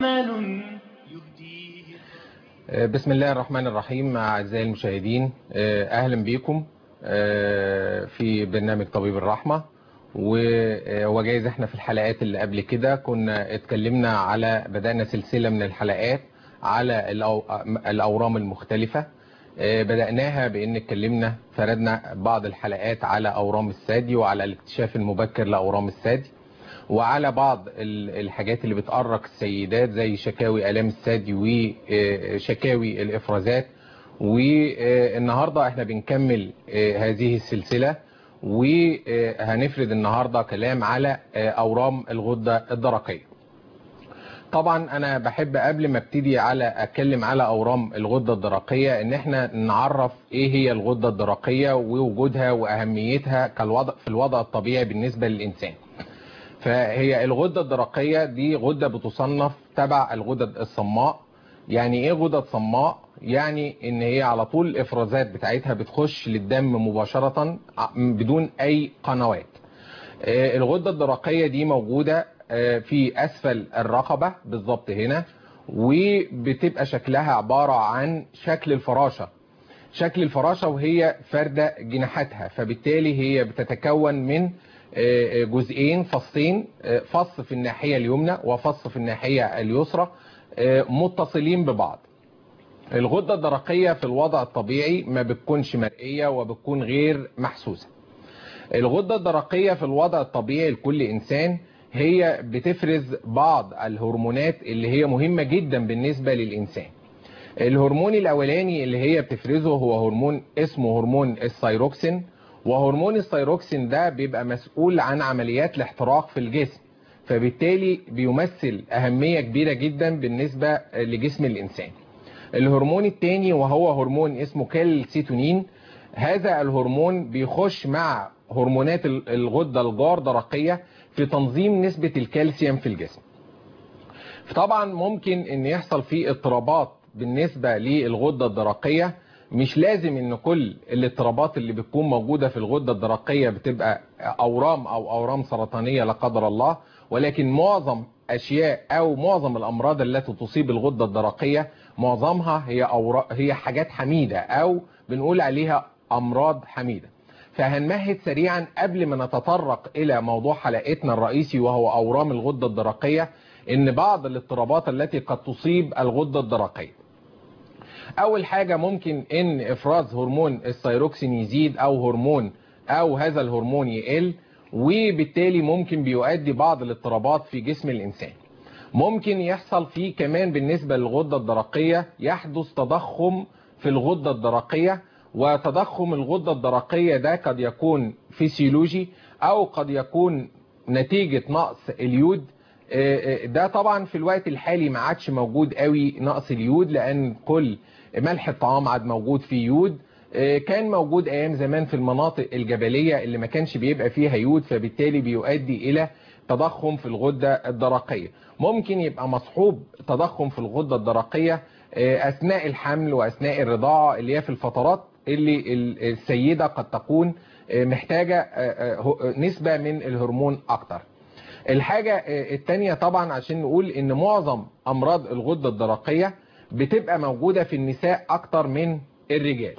عمل يهديه بسم الله الرحمن الرحيم أعزائي المشاهدين أهلا بكم في برنامج طبيب الرحمة وجايز احنا في الحلقات اللي قبل كده كنا اتكلمنا على بدأنا سلسلة من الحلقات على الأورام المختلفة بدأناها بأن اتكلمنا فردنا بعض الحلقات على أورام الثدي وعلى الاكتشاف المبكر لأورام الثدي وعلى بعض الحاجات اللي بتأرق السيدات زي شكاوي آلام الثدي وشكاوي الإفرازات والنهاردة احنا بنكمل هذه السلسلة وهنفرد النهاردة كلام على أورام الغدة الدرقية طبعا انا بحب قبل ما ابتدي على اتكلم على اورام الغده الدرقيه ان احنا نعرف ايه هي الغده الدرقيه ووجودها واهميتها كالوضع في الوضع الطبيعي بالنسبه للانسان فهي الغده الدرقيه دي غده بتصنف تبع الغدد الصماء يعني ايه غدد صماء يعني ان هي على طول الافرازات بتاعتها بتخش للدم مباشره بدون اي قنوات الغده الدرقيه دي موجوده في اسفل الرقبة بالظبط هنا وبتبقى شكلها عبارة عن شكل الفراشة شكل الفراشة وهي فردة جناحاتها فبالتالي هي بتتكون من جزئين فصين فص في الناحية اليمنى وفص في الناحية اليسرى متصلين ببعض الغدة الدرقية في الوضع الطبيعي ما بتكونش مرئية وبتكون غير محسوسة الغدة الدرقية في الوضع الطبيعي لكل إنسان هي بتفرز بعض الهرمونات اللي هي مهمة جدا بالنسبة للإنسان الهرمون الأولاني اللي هي بتفرزه هو هرمون اسمه هرمون الثيروكسين وهرمون الثيروكسين ده بيبقى مسؤول عن عمليات الاحتراق في الجسم فبالتالي بيمثل أهمية كبيرة جدا بالنسبة لجسم الإنسان الهرمون الثاني وهو هرمون اسمه كالسيتونين هذا الهرمون بيخش مع هرمونات الغدة الجار درقية في تنظيم نسبة الكالسيوم في الجسم طبعا ممكن ان يحصل فيه اضطرابات بالنسبة للغدة الدرقية مش لازم ان كل الاضطرابات اللي بتكون موجودة في الغدة الدرقية بتبقى اورام او اورام سرطانية لا قدر الله ولكن معظم اشياء او معظم الامراض التي تصيب الغدة الدرقية معظمها هي أورا هي حاجات حميدة او بنقول عليها امراض حميدة فهنمهد سريعا قبل ما نتطرق الى موضوع حلقتنا الرئيسي وهو اورام الغدة الدرقية ان بعض الاضطرابات التي قد تصيب الغدة الدرقية اول حاجة ممكن ان افراز هرمون الثيروكسين يزيد او هرمون او هذا الهرمون يقل وبالتالي ممكن بيؤدي بعض الاضطرابات في جسم الانسان ممكن يحصل فيه كمان بالنسبة للغدة الدرقية يحدث تضخم في الغدة الدرقية وتضخم الغدة الدرقية ده قد يكون فيسيولوجي او قد يكون نتيجة نقص اليود ده طبعا في الوقت الحالي ما عادش موجود قوي نقص اليود لان كل ملح الطعام عاد موجود فيه يود كان موجود ايام زمان في المناطق الجبلية اللي ما كانش بيبقى فيها يود فبالتالي بيؤدي الى تضخم في الغدة الدرقية ممكن يبقى مصحوب تضخم في الغدة الدرقية اثناء الحمل واثناء الرضاعة اللي هي في الفترات اللي السيدة قد تكون محتاجة نسبة من الهرمون اكتر الحاجة التانية طبعا عشان نقول ان معظم امراض الغدة الدرقية بتبقى موجودة في النساء اكتر من الرجال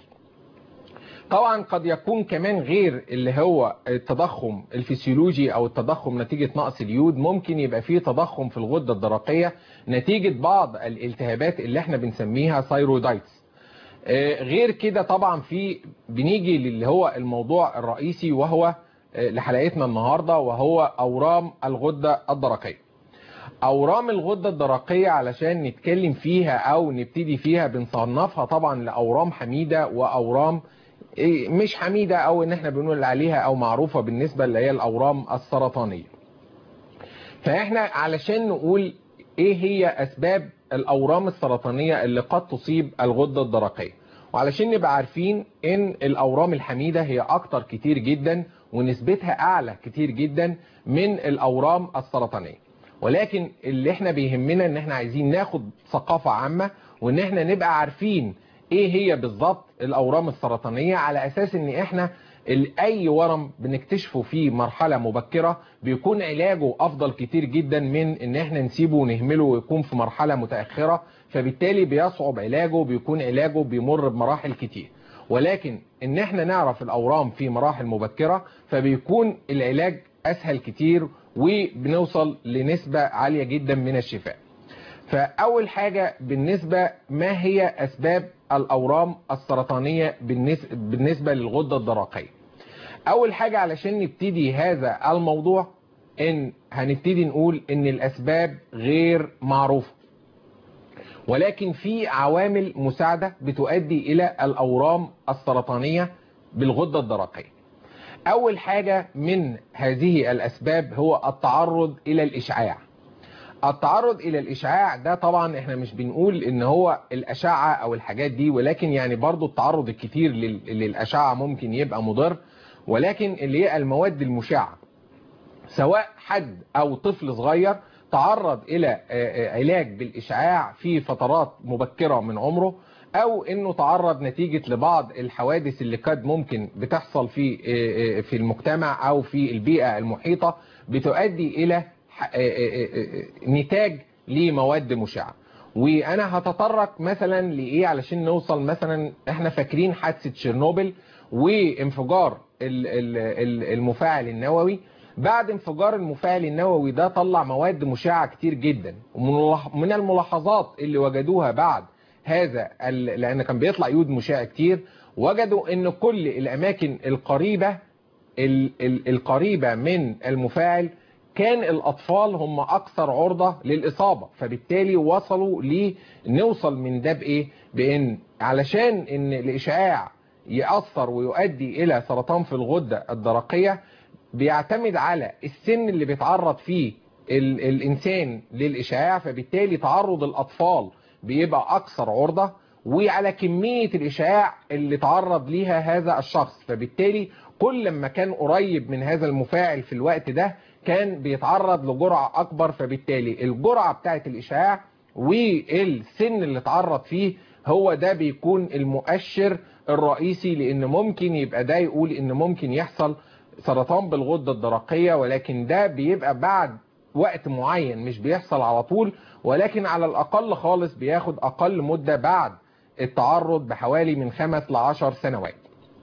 طبعا قد يكون كمان غير اللي هو التضخم الفسيولوجي او التضخم نتيجة نقص اليود ممكن يبقى فيه تضخم في الغدة الدرقية نتيجة بعض الالتهابات اللي احنا بنسميها ثايرويدايتس غير كده طبعا في بنيجي اللي هو الموضوع الرئيسي وهو لحلقتنا النهاردة وهو أورام الغدة الدرقية أورام الغدة الدرقية علشان نتكلم فيها أو نبتدي فيها بنصنفها طبعا لأورام حميدة وأورام مش حميدة أو إن احنا بنقول عليها أو معروفة بالنسبة اللي هي الأورام السرطانية فإحنا علشان نقول إيه هي أسباب الأورام السرطانية اللي قد تصيب الغدة الدرقية وعلشان نبقى عارفين ان الاورام الحميدة هي اكتر كتير جدا ونسبتها اعلى كتير جدا من الاورام السرطانية ولكن اللي احنا بيهمنا ان احنا عايزين ناخد ثقافة عامة وان احنا نبقى عارفين ايه هي بالظبط الاورام السرطانية على اساس ان احنا ال- اي ورم بنكتشفه في مرحله مبكره بيكون علاجه افضل كتير جدا من ان احنا نسيبه ونهمله ويكون في مرحله متاخره فبالتالي بيصعب علاجه بيكون علاجه بيمر بمراحل كتير ولكن ان احنا نعرف الاورام في مراحل مبكره فبيكون العلاج اسهل كتير وبنوصل لنسبه عاليه جدا من الشفاء فاول حاجه بالنسبه ما هي اسباب الاورام السرطانيه بالنسبه بالنسبه للغده الدرقيه اول حاجه علشان نبتدي هذا الموضوع ان هنبتدي نقول ان الاسباب غير معروفه ولكن في عوامل مساعده بتؤدي الى الاورام السرطانيه بالغده الدرقيه اول حاجه من هذه الاسباب هو التعرض الى الاشعاع التعرض الى الاشعاع ده طبعا احنا مش بنقول ان هو الاشعه او الحاجات دي ولكن يعني برضو التعرض الكتير لل- للاشعه ممكن يبقى مضر ولكن اللي هي المواد المشعه سواء حد او طفل صغير تعرض الى آه، آه، علاج بالاشعاع في فترات مبكره من عمره او انه تعرض نتيجه لبعض الحوادث اللي قد ممكن بتحصل في آه، آه، في المجتمع او في البيئه المحيطه بتؤدي الى ح- آه، آه، آه، نتاج لمواد مشعه وانا هتطرق مثلا لايه علشان نوصل مثلا احنا فاكرين حادثه تشيرنوبل وانفجار ال- ال- ال- المفاعل النووي بعد انفجار المفاعل النووي ده طلع مواد مشعه كتير جدا ومن من الملاحظات اللي وجدوها بعد هذا ال- لان كان بيطلع يود مشع كتير وجدوا ان كل الاماكن القريبه ال- ال- القريبه من المفاعل كان الاطفال هم اكثر عرضه للاصابه فبالتالي وصلوا لنوصل من ده بايه بان علشان ان الاشعاع ياثر ويؤدي الى سرطان في الغده الدرقيه بيعتمد على السن اللي بيتعرض فيه ال الانسان للاشعاع فبالتالي تعرض الاطفال بيبقى اكثر عرضه وعلى كميه الاشعاع اللي تعرض ليها هذا الشخص فبالتالي كل ما كان قريب من هذا المفاعل في الوقت ده كان بيتعرض لجرعه اكبر فبالتالي الجرعه بتاعه الاشعاع والسن اللي اتعرض فيه هو ده بيكون المؤشر الرئيسي لان ممكن يبقى ده يقول ان ممكن يحصل سرطان بالغدة الدرقية ولكن ده بيبقى بعد وقت معين مش بيحصل على طول ولكن على الأقل خالص بياخد أقل مدة بعد التعرض بحوالي من خمس لعشر سنوات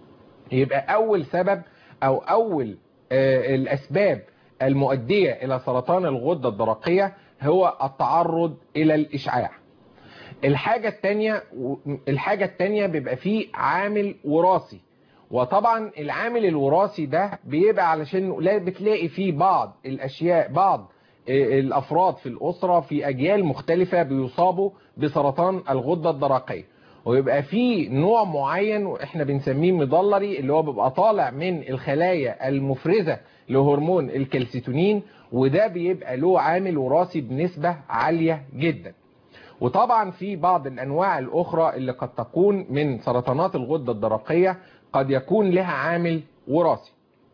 يبقى أول سبب أو أول آه، الأسباب المؤدية إلى سرطان الغدة الدرقية هو التعرض إلى الإشعاع الحاجة التانية الحاجة التانية بيبقى فيه عامل وراثي وطبعا العامل الوراثي ده بيبقى علشان لا بتلاقي فيه بعض الاشياء بعض آه، الافراد في الاسره في اجيال مختلفه بيصابوا بسرطان الغده الدرقيه ويبقى في نوع معين واحنا بنسميه مضلري اللي هو بيبقى طالع من الخلايا المفرزه لهرمون الكالسيتونين وده بيبقى له عامل وراثي بنسبه عاليه جدا وطبعا في بعض الانواع الاخرى اللي قد تكون من سرطانات الغده الدرقيه قد يكون لها عامل وراثي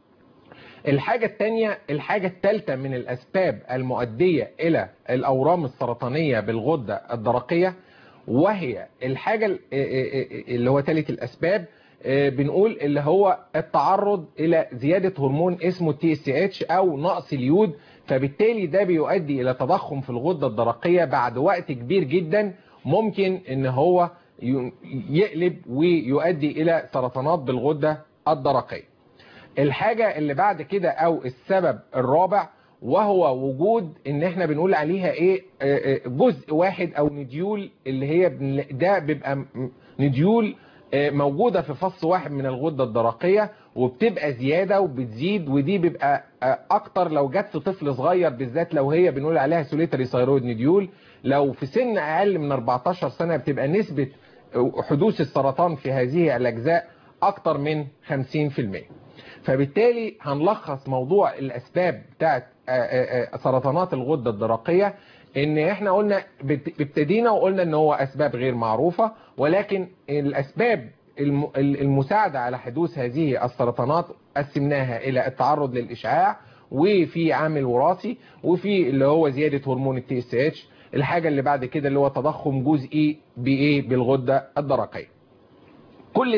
الحاجة الثانية الحاجة الثالثة من الأسباب المؤدية إلى الأورام السرطانية بالغدة الدرقية وهي الحاجة ال- اللي هو ثالث الأسباب آه، بنقول اللي هو التعرض إلى زيادة هرمون اسمه تي اس اتش أو نقص اليود فبالتالي ده بيؤدي إلى تضخم في الغدة الدرقية بعد وقت كبير جدا ممكن إن هو ي- يقلب ويؤدي إلى سرطانات بالغدة الدرقية الحاجة اللي بعد كده او السبب الرابع وهو وجود ان احنا بنقول عليها ايه آه، آه، جزء واحد او نديول اللي هي بن- ده بيبقى م- نديول آه، موجودة في فص واحد من الغدة الدرقية وبتبقى زيادة وبتزيد ودي بيبقى آه، اكتر لو جت في طفل صغير بالذات لو هي بنقول عليها سوليتري ثايرويد نديول لو في سن اقل من 14 سنة بتبقى نسبة حدوث السرطان في هذه الاجزاء اكتر من 50% فبالتالي هنلخص موضوع الاسباب بتاعت آه، آه، آه، سرطانات الغده الدرقيه ان احنا قلنا بت- ابتدينا وقلنا ان هو اسباب غير معروفه ولكن الاسباب الم- المساعده على حدوث هذه السرطانات قسمناها الى التعرض للاشعاع وفي عامل وراثي وفي اللي هو زياده هرمون التي اس اتش الحاجه اللي بعد كده اللي هو تضخم جزئي بايه بالغده الدرقيه كل ده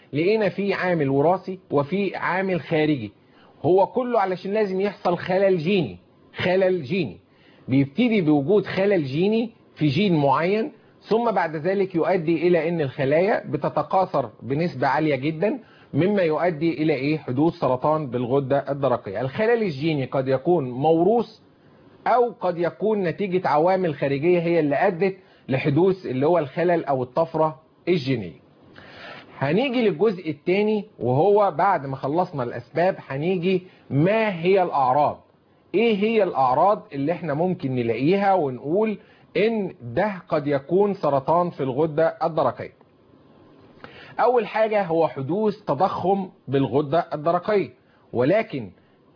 لقينا في عامل وراثي وفي عامل خارجي هو كله علشان لازم يحصل خلل جيني خلل جيني بيبتدي بوجود خلل جيني في جين معين ثم بعد ذلك يؤدي الى ان الخلايا بتتكاثر بنسبة عالية جدا مما يؤدي الى ايه حدوث سرطان بالغدة الدرقية الخلل الجيني قد يكون موروث او قد يكون نتيجة عوامل خارجية هي اللي ادت لحدوث اللي هو الخلل او الطفرة الجينية هنيجي للجزء الثاني وهو بعد ما خلصنا الاسباب هنيجي ما هي الاعراض ايه هي الاعراض اللي احنا ممكن نلاقيها ونقول ان ده قد يكون سرطان في الغدة الدرقية اول حاجة هو حدوث تضخم بالغدة الدرقية ولكن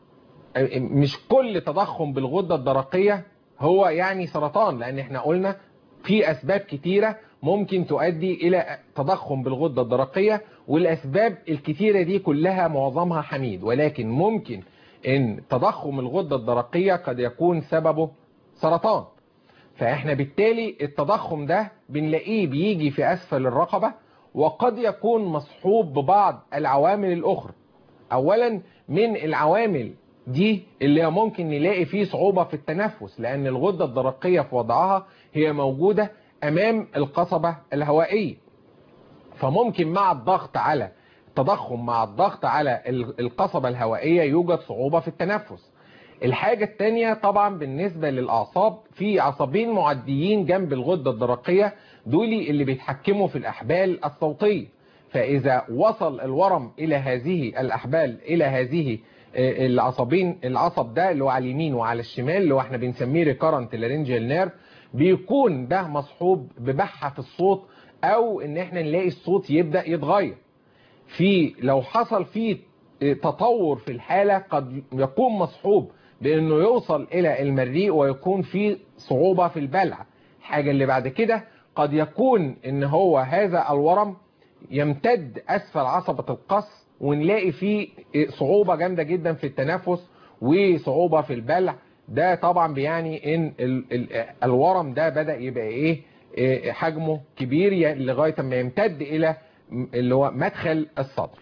مش كل تضخم بالغدة الدرقية هو يعني سرطان لان احنا قلنا في اسباب كتيرة ممكن تؤدي الى تضخم بالغدة الدرقية والاسباب الكتيرة دي كلها معظمها حميد ولكن ممكن ان تضخم الغدة الدرقية قد يكون سببه سرطان فاحنا بالتالي التضخم ده بنلاقيه بيجي في اسفل الرقبة وقد يكون مصحوب ببعض العوامل الاخرى اولا من العوامل دي اللي ممكن نلاقي فيه صعوبة في التنفس لان الغدة الدرقية في وضعها هي موجودة امام القصبة الهوائية فممكن مع الضغط على التضخم مع الضغط على القصبة الهوائية يوجد صعوبة في التنفس الحاجة التانية طبعا بالنسبة للأعصاب في عصبين معديين جنب الغدة الدرقية دولي اللي بيتحكموا في الأحبال الصوتية فإذا وصل الورم إلى هذه الأحبال إلى هذه العصبين العصب ده اللي هو على اليمين وعلى الشمال اللي هو احنا بنسميه ريكارنت لارنجيال نيرف بيكون ده مصحوب ببحة في الصوت او ان احنا نلاقي الصوت يبدأ يتغير في لو حصل فيه تطور في الحالة قد يكون مصحوب بانه يوصل الى المريء ويكون في صعوبة في البلع الحاجة اللي بعد كده قد يكون ان هو هذا الورم يمتد اسفل عصبة القص ونلاقي فيه صعوبة جامدة جدا في التنفس وصعوبة في البلع ده طبعا بيعني ان ال ال الورم ده بدأ يبقى ايه, إيه حجمه كبير لغاية ما يمتد الى اللي هو مدخل الصدر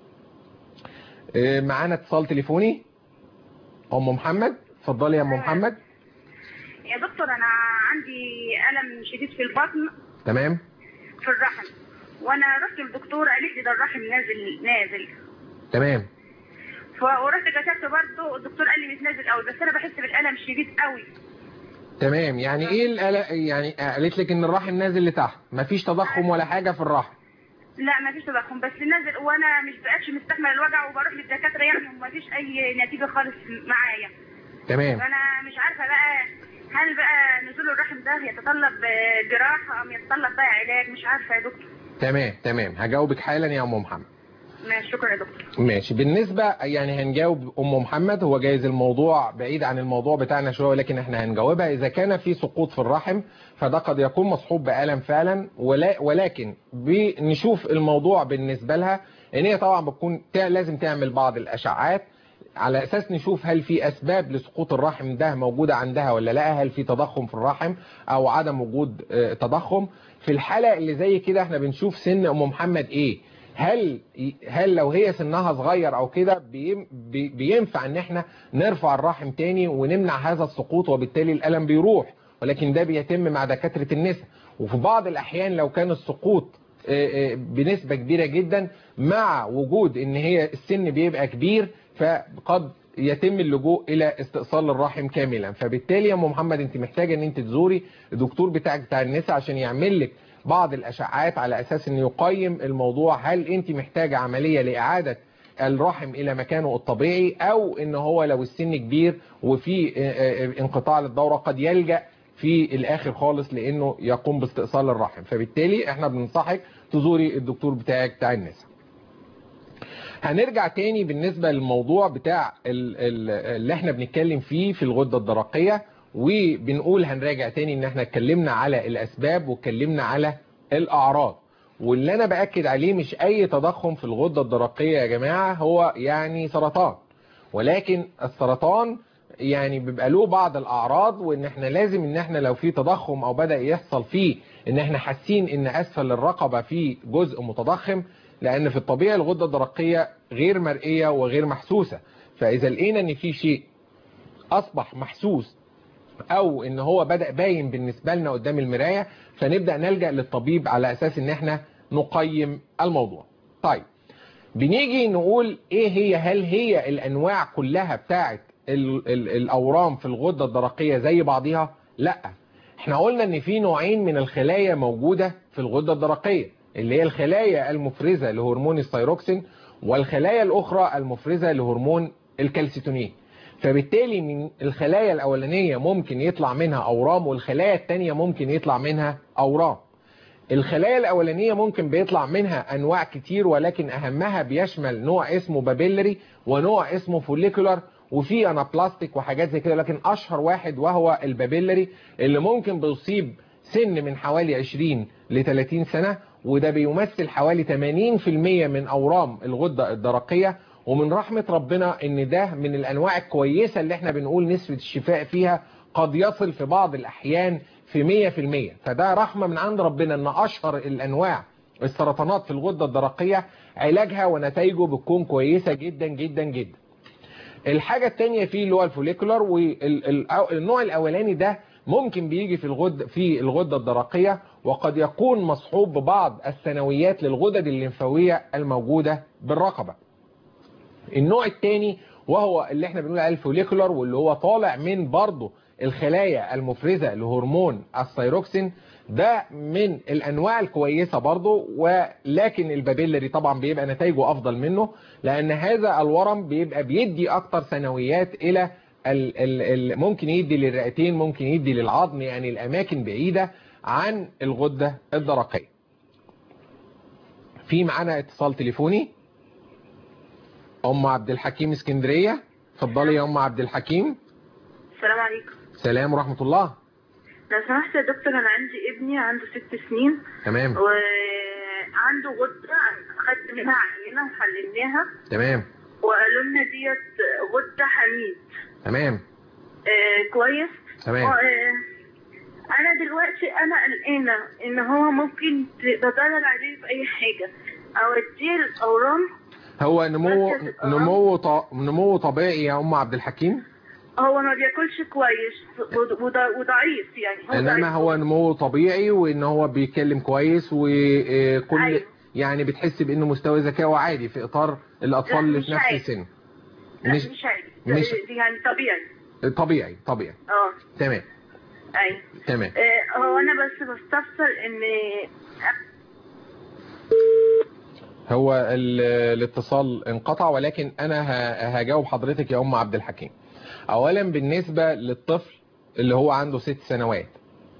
إيه معانا اتصال تليفوني ام محمد اتفضلي يا ام محمد يا دكتور انا عندي الم شديد في البطن تمام في الرحم وانا رحت للدكتور قالت لي ده الرحم نازل نازل تمام ورحت كشفت برضه الدكتور قال لي مش نازل قوي بس انا بحس بالالم شديد قوي تمام يعني ايه القلق يعني قالت لك ان الرحم نازل لتحت مفيش تضخم ولا حاجه في الرحم لا مفيش تضخم بس نازل وانا مش بقتش مستحمل الوجع وبروح للدكاتره يعني ومفيش اي نتيجه خالص معايا تمام فانا مش عارفه بقى هل بقى نزول الرحم ده يتطلب جراحه ام يتطلب بقى علاج مش عارفه يا دكتور تمام تمام هجاوبك حالا يا ام محمد ماشي شكرا يا دكتور ماشي بالنسبة يعني هنجاوب أم محمد هو جايز الموضوع بعيد عن الموضوع بتاعنا شوية ولكن احنا هنجاوبها إذا كان في سقوط في الرحم فده قد يكون مصحوب بألم فعلا ولا ولكن بنشوف الموضوع بالنسبة لها إن هي طبعا بتكون لازم تعمل بعض الأشعات على أساس نشوف هل في أسباب لسقوط الرحم ده موجودة عندها ولا لا هل في تضخم في الرحم أو عدم وجود تضخم في الحالة اللي زي كده احنا بنشوف سن أم محمد إيه هل هل لو هي سنها صغير او كده بينفع ان احنا نرفع الرحم تاني ونمنع هذا السقوط وبالتالي الالم بيروح ولكن ده بيتم مع دكاترة النساء وفي بعض الاحيان لو كان السقوط بنسبة كبيرة جدا مع وجود ان هي السن بيبقى كبير فقد يتم اللجوء الى استئصال الرحم كاملا فبالتالي يا ام محمد انت محتاجه ان انت تزوري الدكتور بتاعك بتاع النساء عشان يعمل لك بعض الاشعاعات على اساس ان يقيم الموضوع هل انت محتاجه عمليه لاعاده الرحم الى مكانه الطبيعي او ان هو لو السن كبير وفي انقطاع للدوره قد يلجا في الاخر خالص لانه يقوم باستئصال الرحم فبالتالي احنا بننصحك تزوري الدكتور بتاعك بتاع النساء هنرجع تاني بالنسبة للموضوع بتاع اللي احنا بنتكلم فيه في الغدة الدرقية وبنقول هنراجع تاني ان احنا اتكلمنا على الاسباب واتكلمنا على الاعراض واللي انا باكد عليه مش اي تضخم في الغدة الدرقية يا جماعة هو يعني سرطان ولكن السرطان يعني بيبقى له بعض الاعراض وان احنا لازم ان احنا لو في تضخم او بدأ يحصل فيه ان احنا حاسين ان اسفل الرقبة في جزء متضخم لان في الطبيعي الغده الدرقيه غير مرئيه وغير محسوسه فاذا لقينا ان في شيء اصبح محسوس او ان هو بدا باين بالنسبه لنا قدام المرايه فنبدا نلجا للطبيب على اساس ان احنا نقيم الموضوع طيب بنيجي نقول ايه هي هل هي الانواع كلها بتاعه ال ال الاورام في الغده الدرقيه زي بعضها لا احنا قلنا ان في نوعين من الخلايا موجوده في الغده الدرقيه اللي هي الخلايا المفرزه لهرمون الثيروكسين والخلايا الاخرى المفرزه لهرمون الكالسيتونين فبالتالي من الخلايا الاولانيه ممكن يطلع منها اورام والخلايا الثانيه ممكن يطلع منها اورام الخلايا الاولانيه ممكن بيطلع منها انواع كتير ولكن اهمها بيشمل نوع اسمه بابيلري ونوع اسمه فوليكولار وفي انابلاستيك وحاجات زي كده لكن اشهر واحد وهو البابيلري اللي ممكن بيصيب سن من حوالي 20 ل 30 سنه وده بيمثل حوالي 80% من اورام الغده الدرقيه ومن رحمه ربنا ان ده من الانواع الكويسه اللي احنا بنقول نسبه الشفاء فيها قد يصل في بعض الاحيان في 100% فده رحمه من عند ربنا ان اشهر الانواع السرطانات في الغده الدرقيه علاجها ونتائجه بتكون كويسه جدا جدا جدا الحاجة التانية فيه اللي هو الفوليكولار والنوع الأولاني ده ممكن بيجي في الغد في الغدة الدرقية وقد يكون مصحوب ببعض الثانويات للغدد الليمفاوية الموجودة بالرقبة النوع الثاني وهو اللي احنا بنقول عليه الفوليكولار واللي هو طالع من برضه الخلايا المفرزة لهرمون الثيروكسين ده من الانواع الكويسة برضه ولكن البابيلري طبعا بيبقى نتائجه افضل منه لان هذا الورم بيبقى بيدي اكتر ثانويات الى ال ال ال ممكن يدي للرئتين ممكن يدي للعظم يعني الاماكن بعيدة عن الغدة الدرقية في معانا اتصال تليفوني ام عبد الحكيم اسكندرية اتفضلي يا ام عبد الحكيم السلام عليكم سلام ورحمة الله لو سمحت يا دكتور انا عندي ابني عنده ست سنين تمام وعنده غده خدت منها عينه وحللناها تمام وقالوا لنا ديت غده حميد تمام آه كويس تمام و- آه، انا دلوقتي انا قلقانه ان هو ممكن تتضرر عليه في اي حاجه اوديه الاورام هو نمو مركز الأورام. نمو ط... نمو طبيعي يا ام عبد الحكيم هو ما بياكلش كويس وض- وض- وضعيف يعني هو انما ضعيف. هو نمو طبيعي وان هو بيتكلم كويس وكل أيوة. يعني بتحس بانه مستوى ذكائه عادي في اطار الاطفال لا، اللي مش في نفس عادي. السن لا، مش مش عادي مش- دي يعني طبيعي طبيعي طبيعي اه تمام ايوه تمام آه، هو انا بس بستفسر ان هو ال- الاتصال انقطع ولكن انا ه- هجاوب حضرتك يا ام عبد الحكيم اولا بالنسبة للطفل اللي هو عنده ست سنوات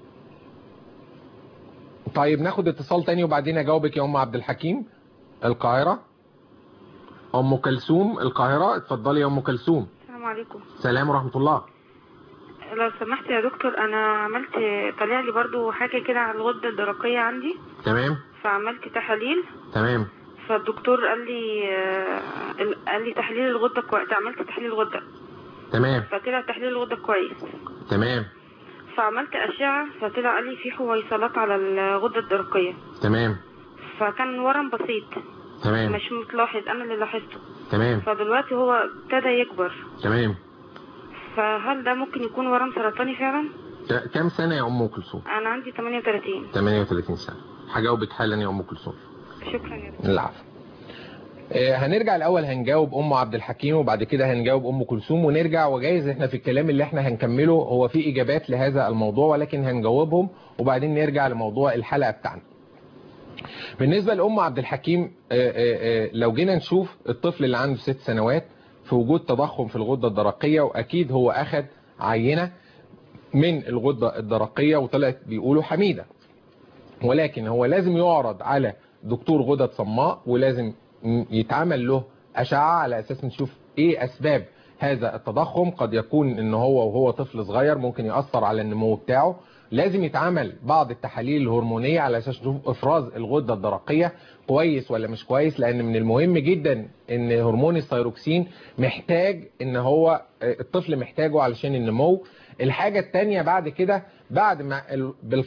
طيب ناخد اتصال تاني وبعدين اجاوبك يا ام عبد الحكيم القاهرة ام كلثوم القاهرة اتفضلي يا ام كلثوم السلام عليكم سلام ورحمة الله لو سمحت يا دكتور انا عملت طلع لي برضو حاجه كده على الغده الدرقيه عندي تمام فعملت تحاليل تمام فالدكتور قال لي آه، ال- قال لي تحليل الغده كويس عملت تحليل الغده تمام فطلع تحليل الغده كويس تمام فعملت اشعه فطلع قال لي في حويصلات على الغده الدرقيه تمام فكان ورم بسيط تمام مش متلاحظ انا اللي لاحظته تمام فدلوقتي هو ابتدى يكبر تمام فهل ده ممكن يكون ورم سرطاني فعلا ك- كم سنة يا ام كلثوم انا عندي 38 38 سنة هجاوبك حالا يا ام كلثوم شكرا يا دكتور العفو آه، هنرجع الاول هنجاوب ام عبد الحكيم وبعد كده هنجاوب ام كلثوم ونرجع وجايز احنا في الكلام اللي احنا هنكمله هو في اجابات لهذا الموضوع ولكن هنجاوبهم وبعدين نرجع لموضوع الحلقه بتاعنا بالنسبه لام عبد الحكيم آه، آه، آه، لو جينا نشوف الطفل اللي عنده ست سنوات في وجود تضخم في الغده الدرقيه واكيد هو اخذ عينه من الغده الدرقيه وطلعت بيقولوا حميده ولكن هو لازم يعرض على دكتور غدد صماء ولازم م- يتعمل له أشعة على أساس نشوف إيه أسباب هذا التضخم قد يكون إن هو وهو طفل صغير ممكن يأثر على النمو بتاعه لازم يتعمل بعض التحاليل الهرمونية على أساس نشوف إفراز الغدة الدرقية كويس ولا مش كويس لأن من المهم جدا إن هرمون الثيروكسين محتاج إن هو الطفل محتاجه علشان النمو الحاجة التانية بعد كده بعد ما ال- بالفحص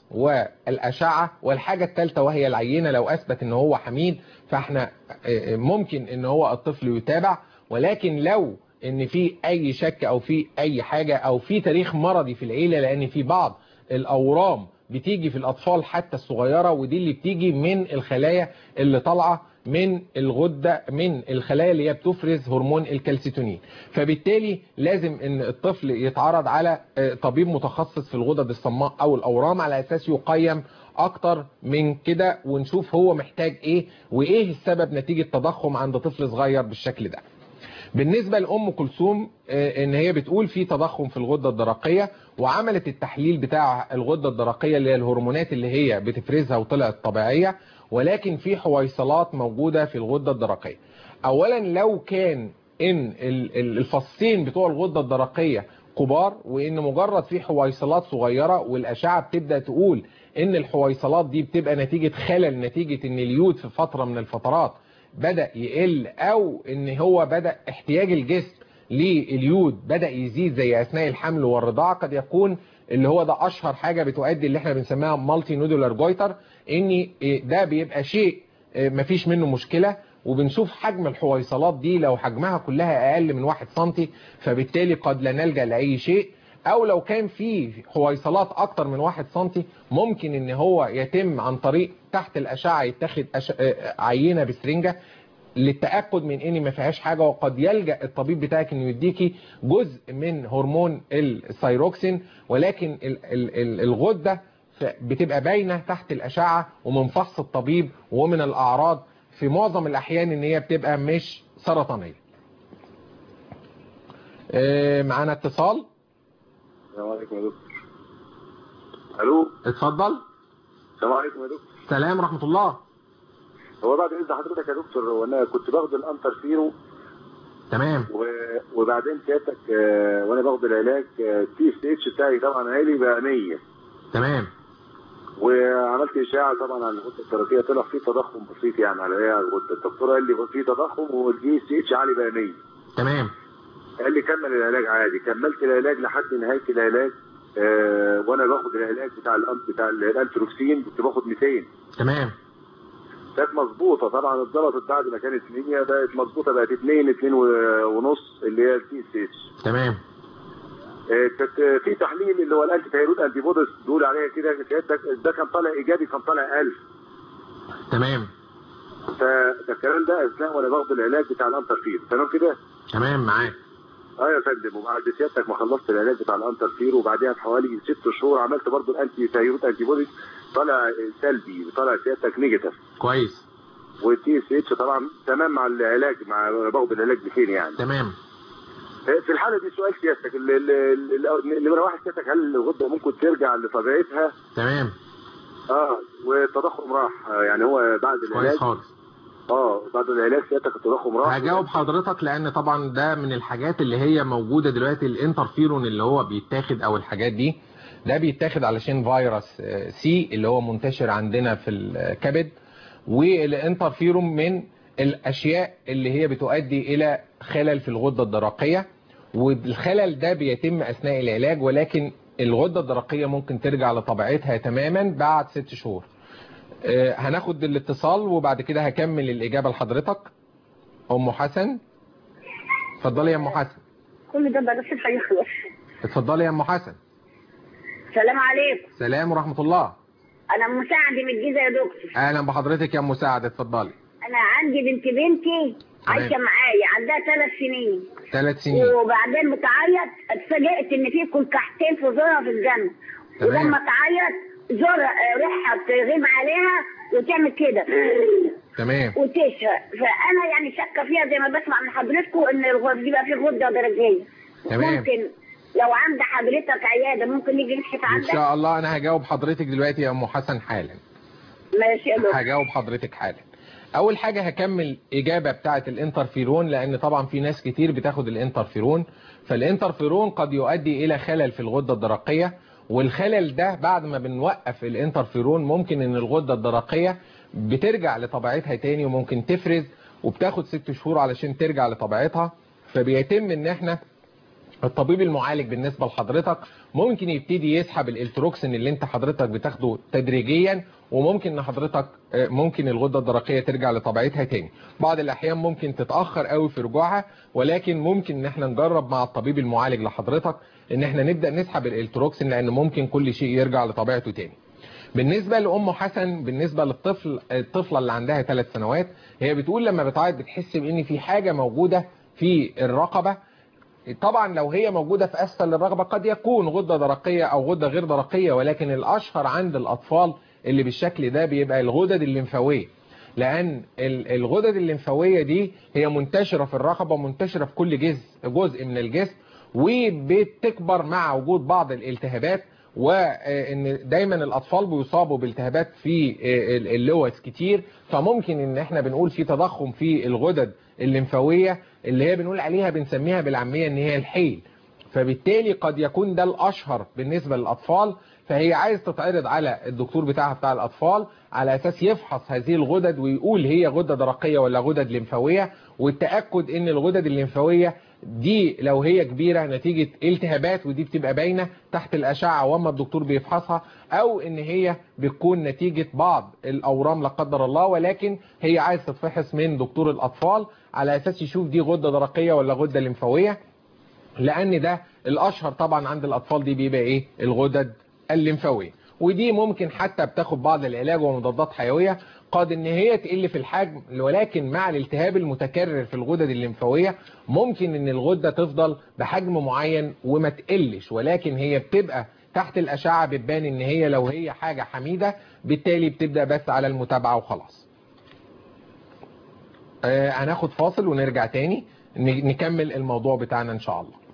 والاشعه والحاجه الثالثه وهي العينه لو اثبت ان هو حميد فاحنا آه، ممكن ان هو الطفل يتابع ولكن لو ان في اي شك او في اي حاجه او في تاريخ مرضي في العيله لان في بعض الاورام بتيجي في الاطفال حتى الصغيره ودي اللي بتيجي من الخلايا اللي طالعه من الغده من الخلايا اللي هي بتفرز هرمون الكالسيتونين فبالتالي لازم ان الطفل يتعرض على آه، طبيب متخصص في الغدد الصماء او الاورام على اساس يقيم اكتر من كده ونشوف هو محتاج ايه وايه السبب نتيجه تضخم عند طفل صغير بالشكل ده بالنسبة لأم كلثوم آه، إن هي بتقول في تضخم في الغدة الدرقية وعملت التحليل بتاع الغدة الدرقية اللي هي الهرمونات اللي هي بتفرزها وطلعت طبيعية ولكن في حويصلات موجودة في الغدة الدرقية أولا لو كان إن ال- ال- الفصين بتوع الغدة الدرقية كبار وإن مجرد في حويصلات صغيرة والأشعة بتبدأ تقول إن الحويصلات دي بتبقى نتيجة خلل نتيجة إن اليود في فترة من الفترات بدأ يقل او ان هو بدأ احتياج الجسم لليود بدأ يزيد زي اثناء الحمل والرضاعة قد يكون اللي هو ده اشهر حاجة بتؤدي اللي احنا بنسميها مالتي نودولار جويتر ان ده بيبقى شيء مفيش منه مشكلة وبنشوف حجم الحويصلات دي لو حجمها كلها اقل من 1 سنتي فبالتالي قد لا نلجأ لاي شيء او لو كان في حويصلات اكتر من 1 سنتي ممكن ان هو يتم عن طريق تحت الاشعه يتاخد أش... آه، عينه بسرنجه للتاكد من ان ما فيهاش حاجه وقد يلجا الطبيب بتاعك انه يديكي جزء من هرمون الثايروكسين ولكن ال... ال... ال- الغده ف- بتبقى باينه تحت الاشعه ومن فحص الطبيب ومن الاعراض في معظم الاحيان ان هي بتبقى مش سرطانيه آه، معانا اتصال السلام عليكم يا دكتور الو اتفضل السلام عليكم يا دكتور سلام ورحمه الله هو بعد اذن حضرتك يا دكتور وانا كنت باخد الانترفيرو تمام و... وبعدين سيادتك آه، وانا باخد العلاج التي اس اتش بتاعي طبعا عالي بقى 100 تمام وعملت اشاعه طبعا عن الغده الدرقيه طلع في تضخم بسيط يعني على هي الغده الدكتور قال لي في تضخم والدي اس اتش عالي بقى 100 تمام قال لي كمل العلاج عادي كملت العلاج لحد نهايه العلاج آه وانا باخد العلاج بتاع الأنت بتاع الانتروكسين كنت باخد 200 تمام كانت مظبوطه طبعا اتظبطت بعد ما كانت 100 بقت مظبوطه بقت 2 2 ونص اللي هي التي اس اتش تمام كانت في تحليل اللي هو الانتي تايرود انتي بوديز بيقول عليها كده سيادتك ده كان طالع ايجابي كان طالع 1000 تمام فده الكلام ده اثناء وانا باخد العلاج بتاع الانترفير تمام كده؟ تمام معاك اه يا فندم وبعد سيادتك ما خلصت العلاج بتاع الانترفير وبعديها بحوالي ست شهور عملت برضه الانتي تايرود انتي بوديز طالع سلبي طالع سيادتك نيجاتيف كويس والتي اس اتش طبعا تمام مع العلاج مع باخد العلاج بخير يعني تمام في الحاله دي سؤال سيادتك ال- ال- ال- ال- نمره واحد سيادتك هل الغده ممكن ترجع لطبيعتها؟ تمام اه والتضخم راح آه، يعني هو بعد كويس العلاج خالص اه بعد العلاج سيادتك التضخم راح هجاوب حضرتك لان طبعا ده من الحاجات اللي هي موجوده دلوقتي الانترفيرون اللي هو بيتاخد او الحاجات دي ده بيتاخد علشان فيروس آه، سي اللي هو منتشر عندنا في الكبد والانترفيرون من الاشياء اللي هي بتؤدي الى خلل في الغده الدرقيه والخلل ده بيتم اثناء العلاج ولكن الغده الدرقيه ممكن ترجع لطبيعتها تماما بعد ست شهور آه، هناخد الاتصال وبعد كده هكمل الاجابه لحضرتك ام حسن اتفضلي يا ام حسن كل ده بس هيخلص اتفضلي يا ام حسن سلام عليكم سلام ورحمه الله انا مساعد من الجيزه يا دكتور اهلا بحضرتك يا ام مساعد اتفضلي انا عندي بنت بنتي عايشه تمام. معايا عندها ثلاث سنين ثلاث سنين وبعدين بتعيط اتفاجئت ان في كلكحتين في زورها في الجنب تمام. ولما تعيط زورها آه، ريحها تغيب عليها وتعمل كده تمام وتشرق فانا يعني شاكه فيها زي ما بسمع من حضرتكم ان الغد بيبقى فيه غده درجيه تمام. ممكن لو عند حضرتك عياده ممكن نيجي نكشف ان عندك شاء الله انا هجاوب حضرتك دلوقتي يا ام حسن حالا ماشي يا دكتور هجاوب حضرتك حالا اول حاجه هكمل اجابه بتاعه الانترفيرون لان طبعا في ناس كتير بتاخد الانترفيرون فالانترفيرون قد يؤدي الى خلل في الغده الدرقيه والخلل ده بعد ما بنوقف الانترفيرون ممكن ان الغده الدرقيه بترجع لطبيعتها تاني وممكن تفرز وبتاخد ست شهور علشان ترجع لطبيعتها فبيتم ان احنا الطبيب المعالج بالنسبة لحضرتك ممكن يبتدي يسحب الالتروكسين اللي انت حضرتك بتاخده تدريجيا وممكن ان حضرتك آه، ممكن الغدة الدرقية ترجع لطبيعتها تاني بعض الاحيان ممكن تتأخر قوي في رجوعها ولكن ممكن ان احنا نجرب مع الطبيب المعالج لحضرتك ان احنا نبدأ نسحب الالتروكسين لان ممكن كل شيء يرجع لطبيعته تاني بالنسبة لأم حسن بالنسبة للطفل الطفلة اللي عندها ثلاث سنوات هي بتقول لما بتعيط بتحس بان في حاجة موجودة في الرقبة طبعا لو هي موجودة في أسفل الرقبة قد يكون غدة درقية أو غدة غير درقية ولكن الأشهر عند الأطفال اللي بالشكل ده بيبقى الغدد الليمفاوية لأن ال- الغدد الليمفاوية دي هي منتشرة في الرقبة منتشرة في كل جزء جزء من الجسم وبتكبر مع وجود بعض الالتهابات وان دايما الاطفال بيصابوا بالتهابات في ال- اللوز كتير فممكن ان احنا بنقول في تضخم في الغدد الليمفاويه اللي هي بنقول عليها بنسميها بالعاميه ان هي الحيل فبالتالي قد يكون ده الاشهر بالنسبه للاطفال فهي عايز تتعرض على الدكتور بتاعها بتاع الاطفال على اساس يفحص هذه الغدد ويقول هي غده درقيه ولا غدد ليمفاويه والتاكد ان الغدد الليمفاويه دي لو هي كبيره نتيجه التهابات ودي بتبقى باينه تحت الاشعه واما الدكتور بيفحصها او ان هي بتكون نتيجه بعض الاورام لا قدر الله ولكن هي عايز تتفحص من دكتور الاطفال على اساس يشوف دي غده درقيه ولا غده ليمفاويه لان ده الاشهر طبعا عند الاطفال دي بيبقى ايه الغدد الليمفاويه ودي ممكن حتى بتاخد بعض العلاج ومضادات حيويه قد ان هي تقل في الحجم ولكن مع الالتهاب المتكرر في الغدد الليمفاويه ممكن ان الغده تفضل بحجم معين وما تقلش ولكن هي بتبقى تحت الاشعه بتبان ان هي لو هي حاجه حميده بالتالي بتبدا بس على المتابعه وخلاص آه هناخد فاصل ونرجع تاني ن- نكمل الموضوع بتاعنا ان شاء الله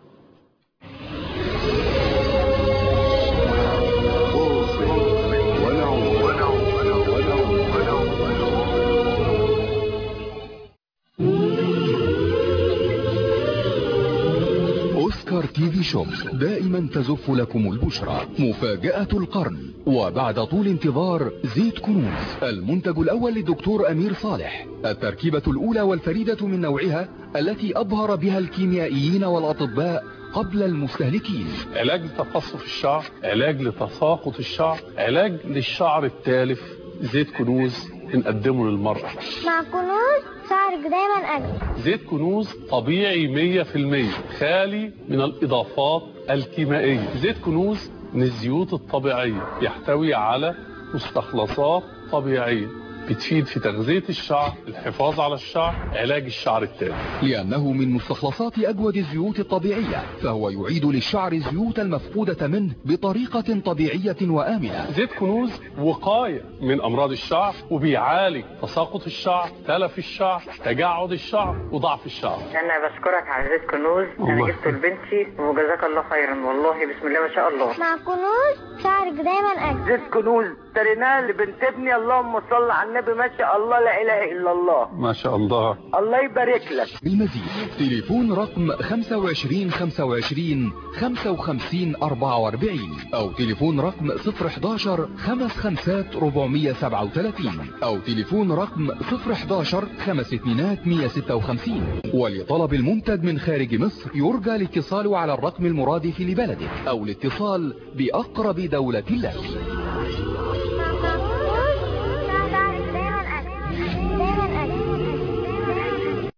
أوسكار تي في شوب دائما تزف لكم البشرى مفاجأة القرن وبعد طول انتظار زيت كنوز المنتج الأول للدكتور أمير صالح التركيبة الأولى والفريدة من نوعها التي أبهر بها الكيميائيين والأطباء قبل المستهلكين علاج لتقصف الشعر علاج لتساقط الشعر علاج للشعر التالف زيت كنوز بنقدمه للمرأة مع كنوز شعرك دايما أجمل زيت كنوز طبيعي 100% خالي من الإضافات الكيميائية زيت كنوز من الزيوت الطبيعية يحتوي على مستخلصات طبيعية بتفيد في تغذية الشعر الحفاظ على الشعر علاج الشعر التالف لأنه من مستخلصات أجود الزيوت الطبيعية فهو يعيد للشعر الزيوت المفقودة منه بطريقة طبيعية وآمنة زيت كنوز وقاية من أمراض الشعر وبيعالج تساقط الشعر تلف الشعر تجعد الشعر وضعف الشعر انا بشكرك على زيت كنوز الله. انا جبته لبنتي وجزاك الله خيرا والله بسم الله ما شاء الله مع كنوز شعرك دايما أجمل زيت كنوز اشتريناه لبنت ابني اللهم صل على النبي ما شاء الله لا اله الا الله ما شاء الله الله يبارك لك بالمزيد تليفون رقم 25 25 55 44 أو تليفون رقم 011 55 437 أو تليفون رقم 011 5 اتنينات 156 ولطلب المنتج من خارج مصر يرجى الاتصال على الرقم المرادف لبلده أو الاتصال بأقرب دولة لك مع كنوز شعرك دايما أجمل دايما أجمل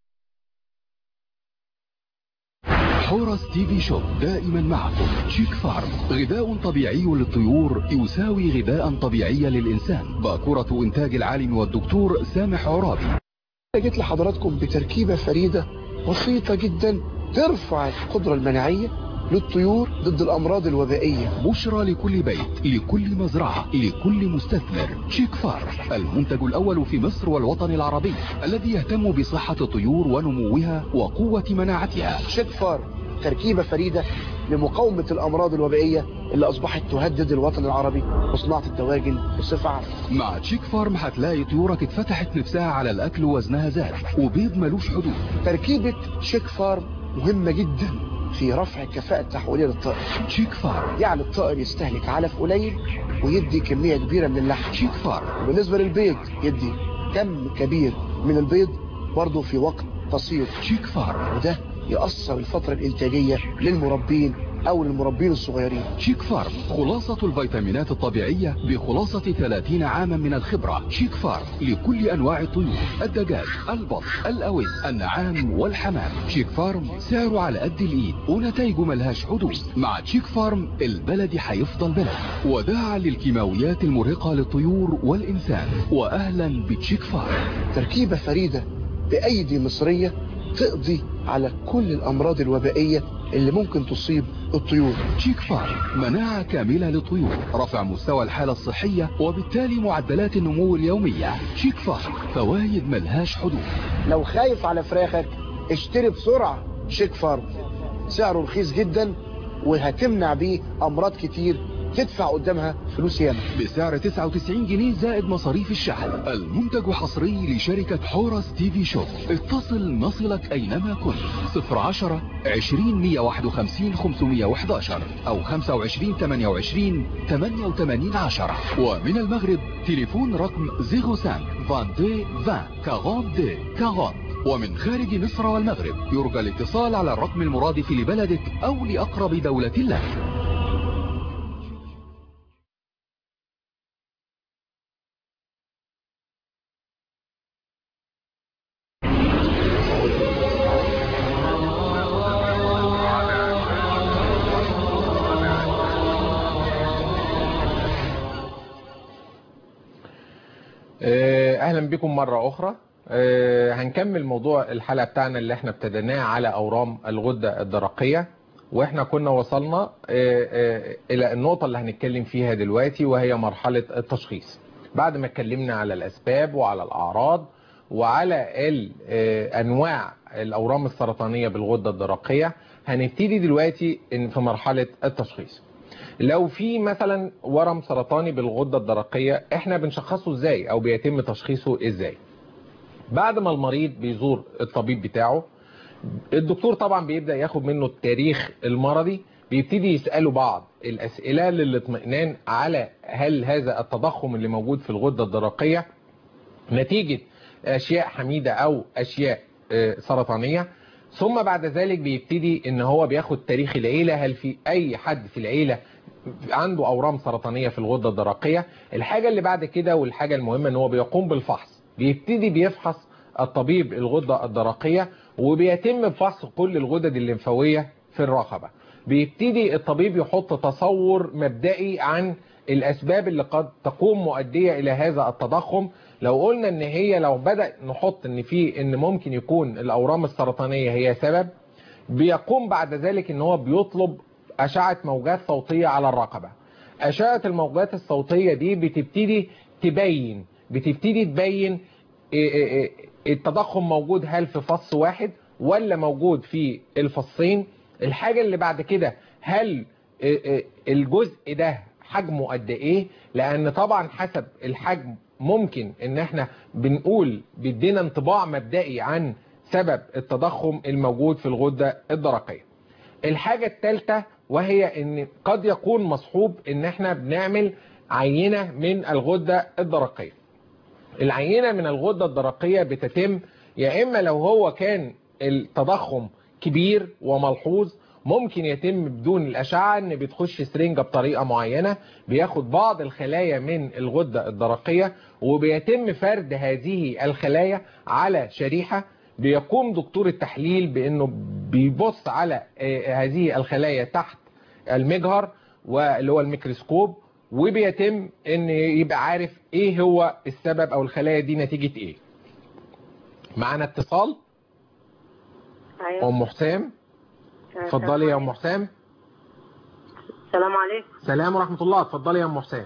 حورس تي في شوب دائما معكم شيك فارم غذاء طبيعي للطيور يساوي غذاء طبيعي للإنسان باكورة إنتاج العالم والدكتور سامح عرابي جيت لحضراتكم بتركيبة فريدة بسيطة جدا ترفع القدرة المناعية للطيور ضد الأمراض الوبائية بشرى لكل بيت لكل مزرعة لكل مستثمر شيك فارم المنتج الأول في مصر والوطن العربي الذي يهتم بصحة الطيور ونموها وقوة مناعتها شيك فارم تركيبة فريدة لمقاومة الأمراض الوبائية اللي أصبحت تهدد الوطن العربي وصناعة الدواجن بصفة عامة مع تشيك فارم هتلاقي طيورك اتفتحت نفسها على الأكل وزنها زاد وبيض ملوش حدود تركيبة شيك فارم مهمة جدا في رفع الكفاءة التحويلية للطائر تشيك فارم يعني الطائر يستهلك علف قليل ويدي كمية كبيرة من اللحم تشيك فارم بالنسبة للبيض يدي كم كبير من البيض برضه في وقت قصير تشيك فارم وده يأثر الفترة الإنتاجية للمربين أو للمربين الصغيرين شيك فارم خلاصة الفيتامينات الطبيعية بخلاصة 30 عاما من الخبرة شيك فارم لكل أنواع الطيور الدجاج البط الأوز النعام والحمام شيك فارم سعره على قد الإيد ونتائجه ملهاش حدود مع شيك فارم البلد هيفضل بلد وداعا للكيماويات المرهقة للطيور والإنسان وأهلا بتشيك فارم تركيبة فريدة بأيدي مصرية تقضي على كل الأمراض الوبائية اللي ممكن تصيب الطيور شيك فارم مناعة كاملة للطيور رفع مستوى الحالة الصحية وبالتالي معدلات النمو اليومية شيك فارم فوايد ملهاش حدود لو خايف على فراخك اشتري بسرعة شيك فارم سعره رخيص جدا وهتمنع بيه أمراض كتير تدفع قدامها فلوس ياما بسعر 99 جنيه زائد مصاريف الشحن المنتج حصري لشركة حورس تي في شوب اتصل نصلك أينما كنت 010 20 151 511 أو 25 28 88 10 ومن المغرب تليفون رقم 05 22 20 42 40 ومن خارج مصر والمغرب يرجى الاتصال على الرقم المرادف لبلدك أو لأقرب دولة لك آه، اهلا بكم مرة اخرى آه، هنكمل موضوع الحلقة بتاعنا اللي احنا ابتديناه على اورام الغدة الدرقية واحنا كنا وصلنا آه، آه، الى النقطة اللي هنتكلم فيها دلوقتي وهي مرحلة التشخيص بعد ما اتكلمنا على الاسباب وعلى الاعراض وعلى ال- آه، انواع الاورام السرطانية بالغدة الدرقية هنبتدي دلوقتي إن في مرحلة التشخيص لو في مثلا ورم سرطاني بالغدة الدرقية احنا بنشخصه ازاي او بيتم تشخيصه ازاي بعد ما المريض بيزور الطبيب بتاعه الدكتور طبعا بيبدأ ياخد منه التاريخ المرضي بيبتدي يسأله بعض الأسئلة للاطمئنان على هل هذا التضخم اللي موجود في الغدة الدرقية نتيجة أشياء حميدة أو أشياء آه، سرطانية ثم بعد ذلك بيبتدي ان هو بياخد تاريخ العيلة هل في اي حد في العيلة عنده اورام سرطانية في الغدة الدرقية الحاجة اللي بعد كده والحاجة المهمة ان هو بيقوم بالفحص بيبتدي بيفحص الطبيب الغدة الدرقية وبيتم بفحص كل الغدد الليمفاوية في الرقبة بيبتدي الطبيب يحط تصور مبدئي عن الاسباب اللي قد تكون مؤدية الى هذا التضخم لو قلنا ان هي لو بدأ نحط ان في ان ممكن يكون الاورام السرطانية هي سبب بيقوم بعد ذلك ان هو بيطلب اشعة موجات صوتية على الرقبة اشعة الموجات الصوتية دي بتبتدي تبين بتبتدي تبين إيه إيه إيه التضخم موجود هل في فص واحد ولا موجود في الفصين الحاجة اللي بعد كده هل إيه إيه الجزء ده حجمه قد ايه لان طبعا حسب الحجم ممكن ان احنا بنقول بيدينا انطباع مبدئي عن سبب التضخم الموجود في الغدة الدرقية الحاجة الثالثة وهي ان قد يكون مصحوب ان احنا بنعمل عينة من الغدة الدرقية العينة من الغدة الدرقية بتتم يا اما لو هو كان التضخم كبير وملحوظ ممكن يتم بدون الأشعة ان بتخش سرنجة بطريقة معينة بياخد بعض الخلايا من الغدة الدرقية وبيتم فرد هذه الخلايا على شريحة بيقوم دكتور التحليل بانه بيبص على آه، هذه الخلايا تحت المجهر واللي هو الميكروسكوب وبيتم ان يبقى عارف ايه هو السبب او الخلايا دي نتيجة ايه معانا اتصال ايوه ام حسام اتفضلي يا ام حسام السلام عليكم سلام ورحمة الله اتفضلي يا ام حسام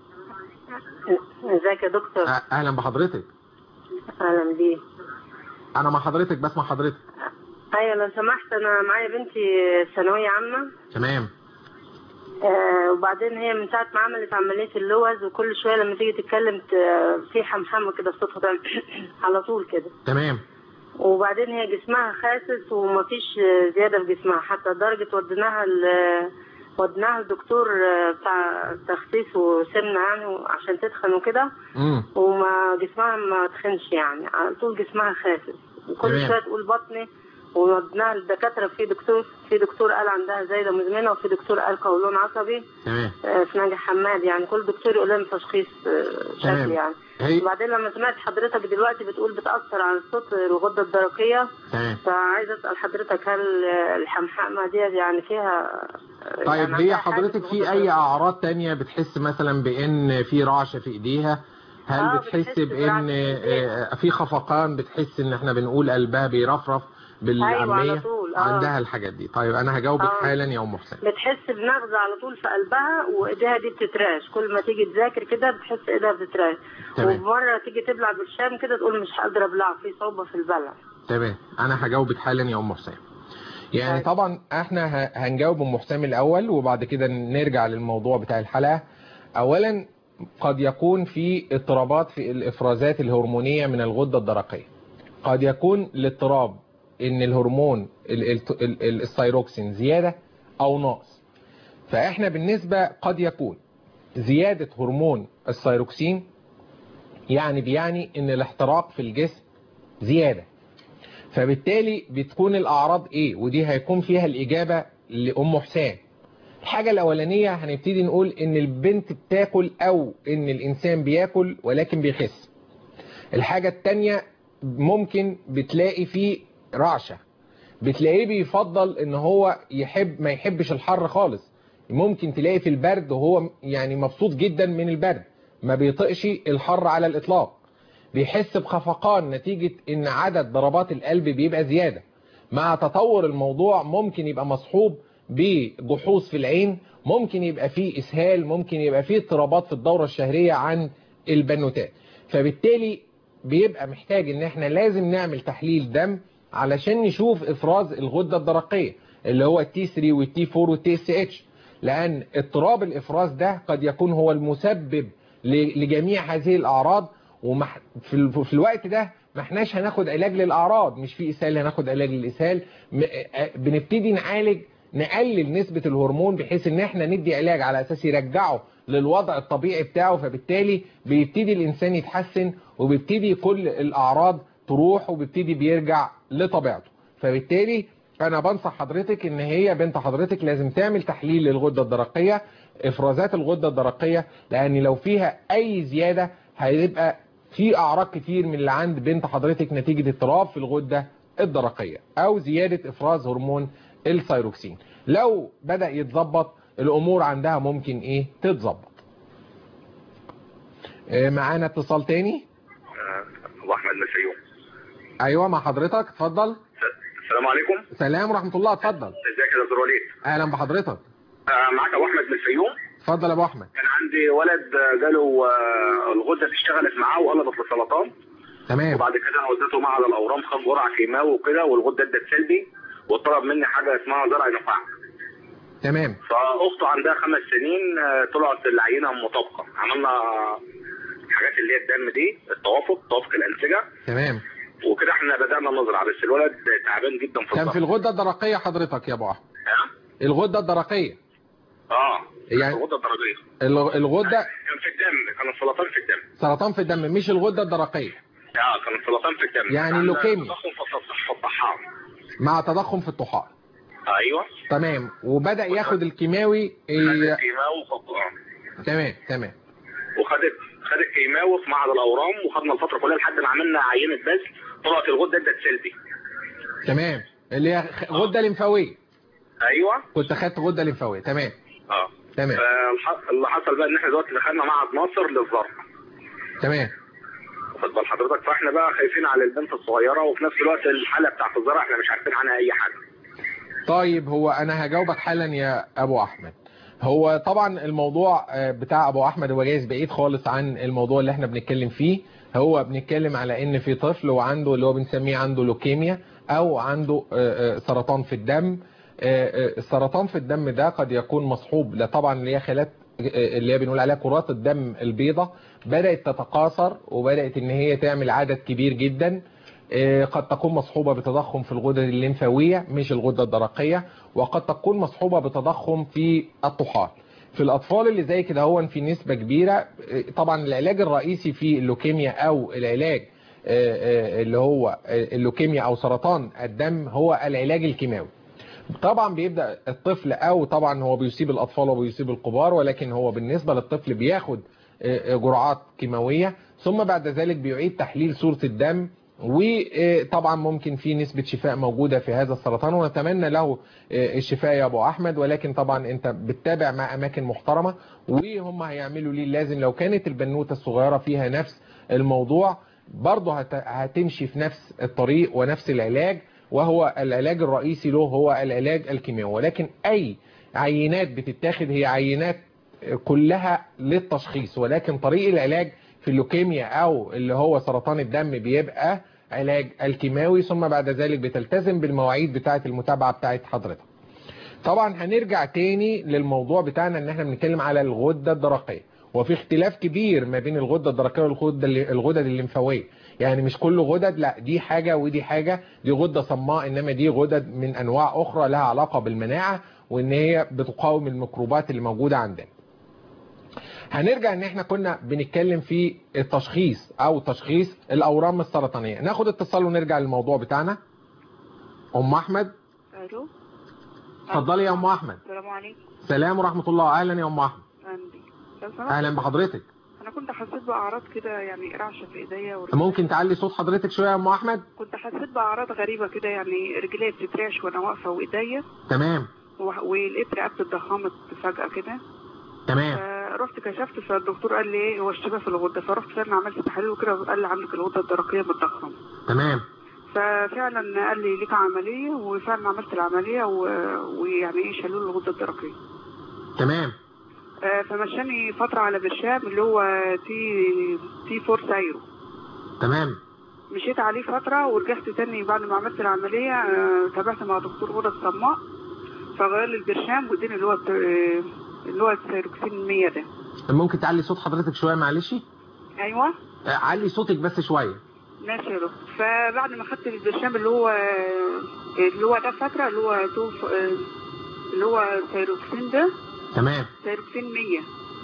ازيك يا دكتور أ- اهلا بحضرتك اهلا بيك انا مع حضرتك بسمع حضرتك ايوه لو سمحت انا معايا بنتي ثانويه عامه تمام آه وبعدين هي من ساعه ما عملت عمليه اللوز وكل شويه لما تيجي تتكلم ت- في حمحمه كده في صوتها تعمل على طول كده تمام وبعدين هي جسمها خاسس ومفيش آه، زياده في جسمها حتى لدرجه وديناها ل- وديناها لدكتور آه، بتاع تخسيس وسمنه يعني عشان تتخن وكده امم وما جسمها ما تخنش يعني على طول جسمها خاسس وكل تمام. شويه تقول بطني وودناها للدكاتره في دكتور في دكتور قال عندها زايده مزمنه وفي دكتور قال قولون عصبي تمام آه، في ناجي حماد يعني كل دكتور يقول لنا تشخيص آه، تمام. شكل يعني هي وبعدين لما سمعت حضرتك دلوقتي بتقول بتاثر على الصوت الغده الدرقيه تمام فعايزه اسال حضرتك هل آه، الحمحمه دي يعني فيها آه، طيب يعني هي عندها حاجة حضرتك في في الغدة اي اعراض تانية بتحس مثلا بان في رعشة في ايديها هل آه، بتحس بتحس بان برعشة في إيديها. آه، في خفقان بتحس ان احنا بنقول قلبها بيرفرف بالعامية أيوة، على طول، آه. عندها الحاجات دي طيب انا هجاوبك آه. حالا يا ام حسين بتحس بنغزة على طول في قلبها وايديها دي بتتراش كل ما تيجي تذاكر كده بتحس ايديها بتتراش تمام. ومرة تيجي تبلع برشام كده تقول مش قادرة ابلع في صعوبة في البلع تمام انا هجاوبك حالا يا ام حسام يعني طبعا احنا ه- هنجاوب ام حسام الاول وبعد كده نرجع للموضوع بتاع الحلقه اولا قد يكون في اضطرابات في الافرازات الهرمونيه من الغده الدرقيه قد يكون الاضطراب ان الهرمون ال- ال- ال- ال- الثايروكسين زياده او نقص فاحنا بالنسبه قد يكون زياده هرمون الثايروكسين يعني بيعني ان الاحتراق في الجسم زياده فبالتالي بتكون الاعراض ايه ودي هيكون فيها الاجابه لام حسام الحاجه الاولانيه هنبتدي نقول ان البنت بتاكل او ان الانسان بياكل ولكن بيخس الحاجه التانية ممكن بتلاقي فيه رعشه بتلاقيه بيفضل ان هو يحب ما يحبش الحر خالص ممكن تلاقي في البرد وهو يعني مبسوط جدا من البرد ما بيطقش الحر على الاطلاق بيحس بخفقان نتيجة ان عدد ضربات القلب بيبقى زيادة مع تطور الموضوع ممكن يبقى مصحوب بجحوظ في العين ممكن يبقى فيه اسهال ممكن يبقى فيه اضطرابات في الدورة الشهرية عن البنوتات فبالتالي بيبقى محتاج ان احنا لازم نعمل تحليل دم علشان نشوف افراز الغدة الدرقية اللي هو التي 3 والتي 4 والتي اس اتش لان اضطراب الافراز ده قد يكون هو المسبب ل- لجميع هذه الاعراض ومح في, ال... في الوقت ده ما احناش هناخد علاج للاعراض مش في اسهال هناخد علاج للاسهال م... آه، بنبتدي نعالج نقلل نسبة الهرمون بحيث ان احنا ندي علاج على اساس يرجعه للوضع الطبيعي بتاعه فبالتالي بيبتدي الانسان يتحسن وبيبتدي كل الاعراض تروح وبيبتدي بيرجع لطبيعته فبالتالي انا بنصح حضرتك ان هي بنت حضرتك لازم تعمل تحليل للغدة الدرقية افرازات الغدة الدرقية لان لو فيها اي زيادة هيبقى في اعراض كتير من اللي عند بنت حضرتك نتيجة اضطراب في الغدة الدرقية او زيادة افراز هرمون الثايروكسين لو بدأ يتظبط الامور عندها ممكن ايه تتظبط آه، معانا اتصال تاني ابو احمد من الفيوم ايوه مع حضرتك اتفضل السلام عليكم سلام ورحمة الله اتفضل ازيك يا دكتور وليد اهلا بحضرتك آه، معاك ابو احمد من الفيوم اتفضل يا ابو احمد كان عندي ولد آه، جاله آه، الغده اشتغلت معاه وقلبت لسرطان تمام وبعد كده انا وديته معهد الاورام خد جرعه كيماوي وكده والغده ادت سلبي وطلب مني حاجه اسمها زرع نخاع تمام فاخته عندها خمس سنين آه، طلعت العينه مطابقه عملنا الحاجات اللي هي الدم دي التوافق توافق الانسجه تمام وكده احنا بدانا نزرع بس الولد تعبان جدا في كان في الظهر الغدة الدرقية حضرتك يا ابو احمد ها؟ الغدة الدرقية اه يعني الغده الدرقيه الغ- الغدة كان في الدم كان السرطان في الدم سرطان في الدم مش الغدة الدرقية اه كان السرطان في الدم يعني عندها لوكيميا. تضخم في الص- في الطحال مع تضخم في الطحال ايوه تمام وبدأ ياخد الكيماوي إيه، خدت كيماوي وخد- آه. تمام تمام وخدت خدت كيماوي في معهد الاورام وخدنا الفتره كلها لحد ما عملنا عينه بس طلعت الغده ادت سلبي تمام اللي هي خ- غدة لمفاوية ايوه كنت خدت غدة لمفاوية تمام اه تمام فالح- اللي حصل بقى ان احنا دلوقتي دخلنا معهد ناصر للزرع تمام واخد بال حضرتك فاحنا بقى خايفين على البنت الصغيره وفي نفس الوقت الحاله بتاعت الزرع احنا مش عارفين عنها اي حاجه طيب هو انا هجاوبك حالا يا ابو احمد هو طبعا الموضوع آه، بتاع ابو احمد هو جايز بعيد خالص عن الموضوع اللي احنا بنتكلم فيه هو بنتكلم على ان في طفل وعنده اللي هو بنسميه عنده لوكيميا او عنده آه، آه، سرطان في الدم آه، آه، السرطان في الدم ده قد يكون مصحوب لا طبعا اللي هي خلايا آه، اللي هي بنقول عليها كرات الدم البيضاء بدأت تتقاصر وبدأت ان هي تعمل عدد كبير جدا آه، قد تكون مصحوبة بتضخم في الغدد الليمفاوية مش الغدة الدرقية وقد تكون مصحوبة بتضخم في الطحال في الأطفال اللي زي كده هو في نسبة كبيرة آه، طبعا العلاج الرئيسي في اللوكيميا أو العلاج آه، آه، اللي هو اللوكيميا او سرطان الدم هو العلاج الكيماوي طبعا بيبدا الطفل او طبعا هو بيصيب الاطفال وبيصيب الكبار ولكن هو بالنسبه للطفل بياخد آه، آه، جرعات كيماويه ثم بعد ذلك بيعيد تحليل صوره الدم وطبعا ممكن في نسبة شفاء موجودة في هذا السرطان ونتمنى له آه، الشفاء يا ابو احمد ولكن طبعا انت بتتابع مع اماكن محترمة وهم هيعملوا ليه لازم لو كانت البنوتة الصغيرة فيها نفس الموضوع برضه هت- هتمشي في نفس الطريق ونفس العلاج وهو العلاج الرئيسي له هو العلاج الكيماوي ولكن اي عينات بتتاخد هي عينات كلها للتشخيص ولكن طريق العلاج في اللوكيميا او اللي هو سرطان الدم بيبقى علاج الكيماوي ثم بعد ذلك بتلتزم بالمواعيد بتاعه المتابعه بتاعه حضرتك طبعا هنرجع تاني للموضوع بتاعنا ان احنا بنتكلم على الغده الدرقيه وفي اختلاف كبير ما بين الغده الدرقيه والغده الغدد الليمفاويه يعني مش كل غدد لا دي حاجه ودي حاجه دي غده صماء انما دي غدد من انواع اخرى لها علاقه بالمناعه وان هي بتقاوم الميكروبات اللي موجوده عندنا هنرجع ان احنا كنا بنتكلم في التشخيص او تشخيص الاورام السرطانيه ناخد اتصال ونرجع للموضوع بتاعنا ام احمد الو اتفضلي يا ام احمد السلام عليكم سلام ورحمه الله اهلا يا ام احمد اهلا بيك لو سمحت، اهلا بحضرتك انا كنت حسيت باعراض كده يعني رعشه في ايديا ورجلي. ممكن تعلي صوت حضرتك شويه يا ام احمد كنت حسيت باعراض غريبه كده يعني رجلي بتترعش وانا واقفه وايديا تمام وح- ولقيت رقبتي اتضخمت فجاه كده تمام رحت كشفت فالدكتور قال لي ايه هو اشتباه في الغده فرحت فعلا عملت تحاليل وكده وقال لي عندك الغده الدرقيه متضخمه تمام ففعلا قال لي ليك عمليه وفعلا عملت العمليه و... ويعني ايه شالوا لي الغده الدرقيه تمام آه، فمشاني فتره على برشام اللي هو تي تي فور سايرو تمام مشيت عليه فتره ورجعت تاني بعد ما عملت العمليه آه، تابعت مع دكتور غدد صماء فغير لي البرشام واداني اللي هو الت- آه، اللي هو السيروكسين 100 ده ممكن تعلي صوت حضرتك شويه معلش ايوه آه، علي صوتك بس شويه ماشي يا دكتور فبعد ما خدت البرشام اللي هو اللي هو ده فترة اللي هو توف اللي هو سيروكسين ده تمام سيروكسين 100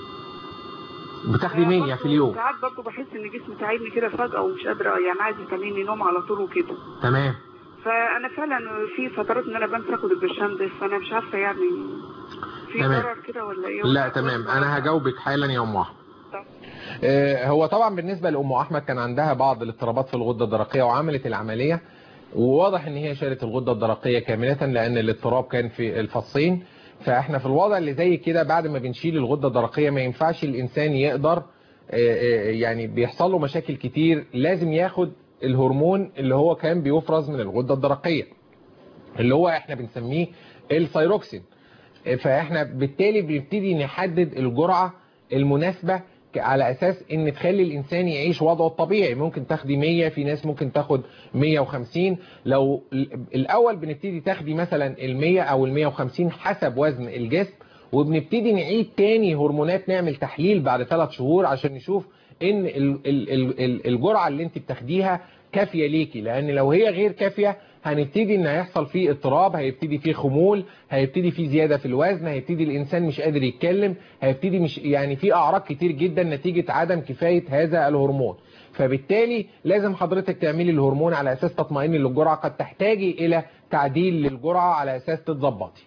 بتاخدي 100 في اليوم ساعات برضه بحس ان جسمي تعبني كده فجأة ومش قادرة يعني عايز يخليني نوم على طول وكده تمام فأنا فعلا في فترات ان انا بنسى اخد البرشام ده فأنا مش عارفة يعني في تمام. ضرر كده ولا ايه لا تمام انا هجاوبك حالا يا ام احمد آه، هو طبعا بالنسبه لام احمد كان عندها بعض الاضطرابات في الغده الدرقيه وعملت العمليه وواضح ان هي شالت الغده الدرقيه كامله لان الاضطراب كان في الفصين فاحنا في الوضع اللي زي كده بعد ما بنشيل الغده الدرقيه ما ينفعش الانسان يقدر آه، آه، يعني بيحصل له مشاكل كتير لازم ياخد الهرمون اللي هو كان بيفرز من الغده الدرقيه اللي هو احنا بنسميه الثيروكسين فاحنا بالتالي بنبتدي نحدد الجرعه المناسبه ك- على اساس ان تخلي الانسان يعيش وضعه الطبيعي ممكن تاخدي 100 في ناس ممكن تاخد 150 لو ال- الاول بنبتدي تاخدي مثلا ال 100 او ال 150 حسب وزن الجسم وبنبتدي نعيد تاني هرمونات نعمل تحليل بعد ثلاث شهور عشان نشوف ان ال- ال- ال- ال- الجرعه اللي انت بتاخديها كافيه ليكي لان لو هي غير كافيه هنبتدي ان هيحصل فيه اضطراب هيبتدي فيه خمول هيبتدي فيه زياده في الوزن هيبتدي الانسان مش قادر يتكلم هيبتدي مش يعني في اعراض كتير جدا نتيجه عدم كفايه هذا الهرمون فبالتالي لازم حضرتك تعملي الهرمون على اساس تطمئني للجرعه قد تحتاجي الى تعديل للجرعه على اساس تتظبطي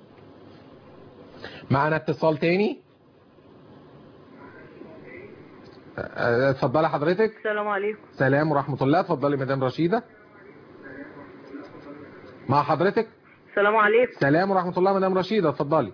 معنا اتصال تاني أه، اتفضلي حضرتك السلام عليكم سلام ورحمه الله اتفضلي مدام رشيده مع حضرتك السلام عليكم سلام ورحمه الله مدام رشيده اتفضلي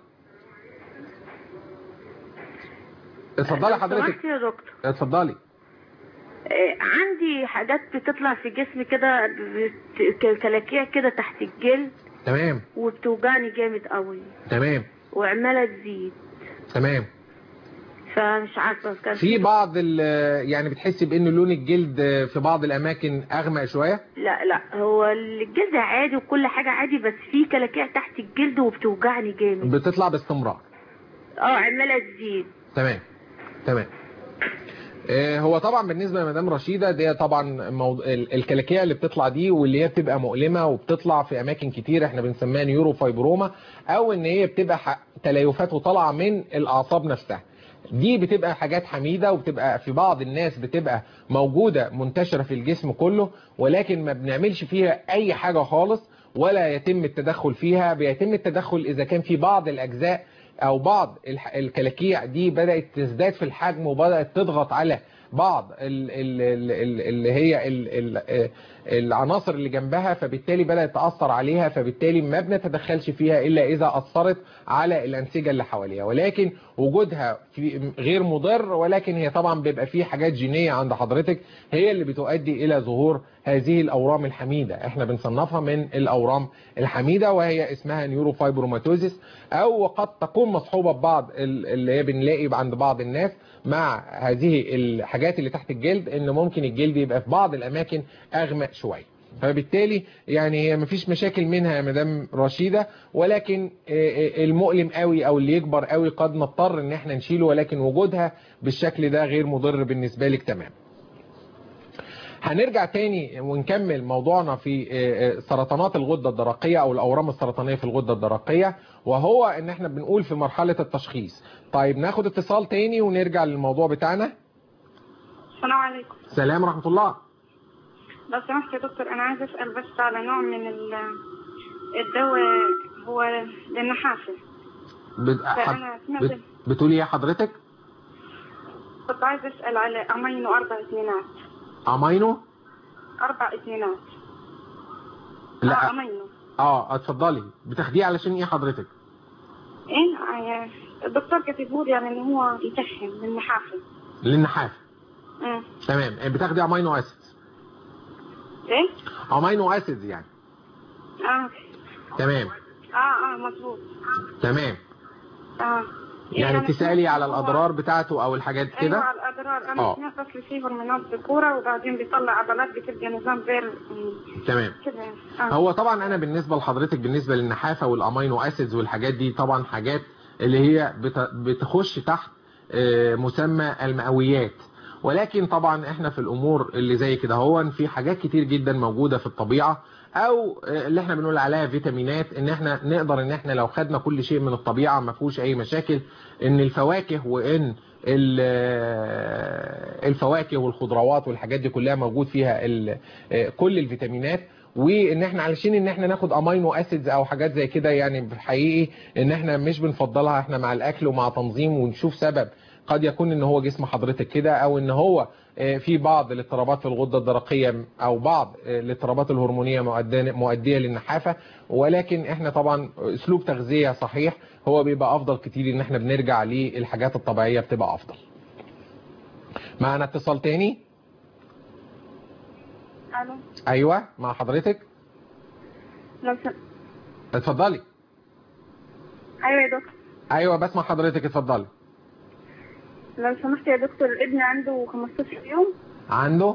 اتفضلي لو حضرتك سمحت يا دكتور اتفضلي آه، عندي حاجات بتطلع في جسمي كده بت- ك- كلاكيع كده تحت الجلد تمام وبتوجعني جامد قوي تمام وعمالة تزيد تمام فمش عارفة كان في بعض ال- يعني بتحسي بان لون الجلد في بعض الاماكن اغمق شويه لا لا هو الجلد عادي وكل حاجة عادي بس في كلاكيع تحت الجلد وبتوجعني جامد بتطلع باستمرار اه عمالة تزيد تمام تمام آه، هو طبعا بالنسبه لمدام رشيده دي طبعا موضوع ال- الكلاكيع اللي بتطلع دي واللي هي بتبقى مؤلمه وبتطلع في اماكن كتير احنا بنسميها نيورو فايبروما او ان هي بتبقى ح- تليفات وطالعه من الاعصاب نفسها دي بتبقى حاجات حميدة وبتبقى في بعض الناس بتبقى موجودة منتشرة في الجسم كله ولكن ما بنعملش فيها أي حاجة خالص ولا يتم التدخل فيها بيتم التدخل إذا كان في بعض الأجزاء أو بعض الح- الكلاكيع دي بدأت تزداد في الحجم وبدأت تضغط على بعض ال- ال- ال- ال- اللي هي ال- ال- العناصر اللي جنبها فبالتالي بدأت تأثر عليها فبالتالي ما بنتدخلش فيها إلا إذا أثرت على الأنسجة اللي حواليها ولكن وجودها في غير مضر ولكن هي طبعا بيبقى فيه حاجات جينية عند حضرتك هي اللي بتؤدي إلى ظهور هذه الأورام الحميدة احنا بنصنفها من الأورام الحميدة وهي اسمها نيوروفايبروماتوزيس أو قد تكون مصحوبة ببعض ال- اللي هي بنلاقي عند بعض الناس مع هذه الحاجات اللي تحت الجلد ان ممكن الجلد يبقى في بعض الاماكن اغمق شويه فبالتالي يعني هي مفيش مشاكل منها يا مدام رشيدة ولكن آه، آه، المؤلم قوي او اللي يكبر قوي قد نضطر ان احنا نشيله ولكن وجودها بالشكل ده غير مضر بالنسبة لك تمام هنرجع تاني ونكمل موضوعنا في آه، آه، سرطانات الغدة الدرقية او الاورام السرطانية في الغدة الدرقية وهو ان احنا بنقول في مرحلة التشخيص طيب ناخد اتصال تاني ونرجع للموضوع بتاعنا السلام عليكم سلام ورحمة الله لو سمحت يا دكتور انا عايزه اسال بس على نوع من ال- الدواء هو للنحافه بت... فانا سمعت بت... بتقولي ايه حضرتك كنت عايزه اسال على امينو اربع اثنينات امينو اربع اثنينات لا آه امينو اه اتفضلي بتاخديه علشان ايه حضرتك ايه آه، الدكتور كاتبه لي يعني ان هو يتخن للنحافه للنحاف امم تمام بتاخدي امينو اسيد ايه امينو اسيد يعني اه تمام اه اه مظبوط تمام اه يعني أنا بتسالي سمعت على إن هو- الاضرار بتاعته او الحاجات ايوه كده على الاضرار انا آه. سمعت اصل فيه هرمونات ذكوره وبعدين بيطلع عضلات بتبقى نظام غير مم، تمام كده آه. هو طبعا انا بالنسبه لحضرتك بالنسبه للنحافه والامينو اسيدز والحاجات دي طبعا حاجات اللي هي بت- بتخش تحت آه، مسمى المئويات ولكن طبعا احنا في الامور اللي زي كده هو في حاجات كتير جدا موجوده في الطبيعه او آه، اللي احنا بنقول عليها فيتامينات ان احنا نقدر ان احنا لو خدنا كل شيء من الطبيعه ما فيهوش اي مشاكل ان الفواكه وان ال- آه، الفواكه والخضروات والحاجات دي كلها موجود فيها ال- آه، كل الفيتامينات وان احنا علشان ان احنا ناخد امينو اسيدز او حاجات زي كده يعني حقيقي ان احنا مش بنفضلها احنا مع الاكل ومع تنظيم ونشوف سبب قد يكون ان هو جسم حضرتك كده او ان هو آه، في بعض الاضطرابات في الغده الدرقيه او بعض آه، الاضطرابات الهرمونيه مؤدية مؤديه للنحافه ولكن احنا طبعا اسلوب تغذيه صحيح هو بيبقى افضل كتير ان احنا بنرجع للحاجات الطبيعيه بتبقى افضل. معنا اتصال تاني الو ايوه مع حضرتك لو سم... اتفضلي ايوه يا دكتور ايوه بسمع حضرتك اتفضلي لو سمحت يا دكتور ابني عنده 15 يوم عنده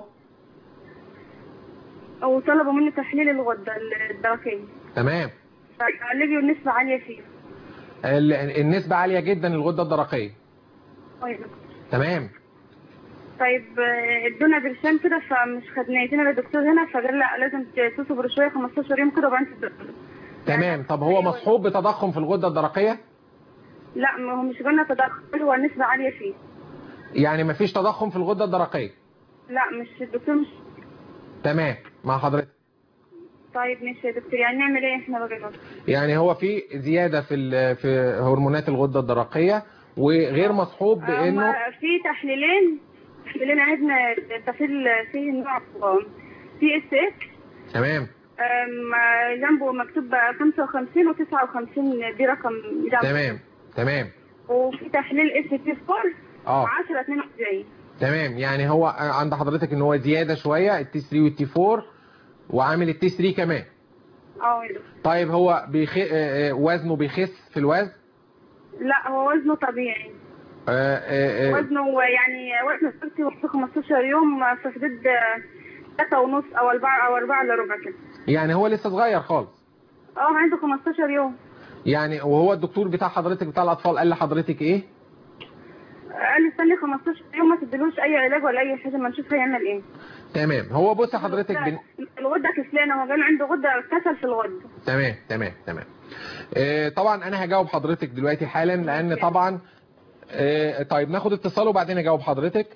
وطلبوا مني تحليل الغده الدرقيه تمام فلقيوا النسبه عاليه فيه ال- النسبه عاليه جدا للغده الدرقيه طيب تمام طيب آه، ادونا برشام كده فمش خدنايتنا للدكتور هنا فقال لا لازم تصبر شويه 15 يوم كده وبعدين تدخل. تمام طب هو مصحوب بتضخم في الغده الدرقيه لا ما هو مش قلنا تدخل هو النسبه عاليه فيه يعني مفيش تضخم في الغده الدرقيه لا مش الدكتور مش تمام مع حضرتك طيب ماشي يا دكتور يعني نعمل ايه احنا بقى دلوقتي؟ يعني هو في زياده في ال- في هرمونات الغده الدرقيه وغير مصحوب بانه هما في تحليلين تحليلين عندنا تحليل فيه نوع سي اس اكس تمام جنبه مكتوب 55 و 59 دي رقم جنبه تمام تمام وفي تحليل اس تي 4 اه 10 42 تمام يعني هو عند حضرتك ان هو زياده شويه التي 3 والتي 4 وعامل التي 3 كمان اه يا دكتور. طيب هو بيخ... آه، آه، وزنه بيخس في الوزن لا هو وزنه طبيعي آه، آه، آه، وزنه يعني وزنه ثابت وفي 15 يوم في حدود 3 ونص او 4 او 4 الا ربع كده يعني هو لسه صغير خالص اه عنده 15 يوم يعني وهو الدكتور بتاع حضرتك بتاع الاطفال قال لحضرتك ايه قال لي استني 15 يوم ما تديلوش اي علاج ولا اي حاجه ما نشوف هيعمل ايه تمام هو بص حضرتك بن... الغده كسلانه هو قال عنده غده كسل في الغده تمام تمام تمام آه، طبعا انا هجاوب حضرتك دلوقتي حالا لان طبعا آه، طيب ناخد اتصال وبعدين اجاوب حضرتك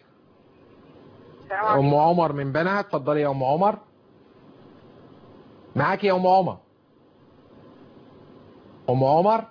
ام عمر من بنها اتفضلي يا ام عمر معاكي يا ام عمر ام عمر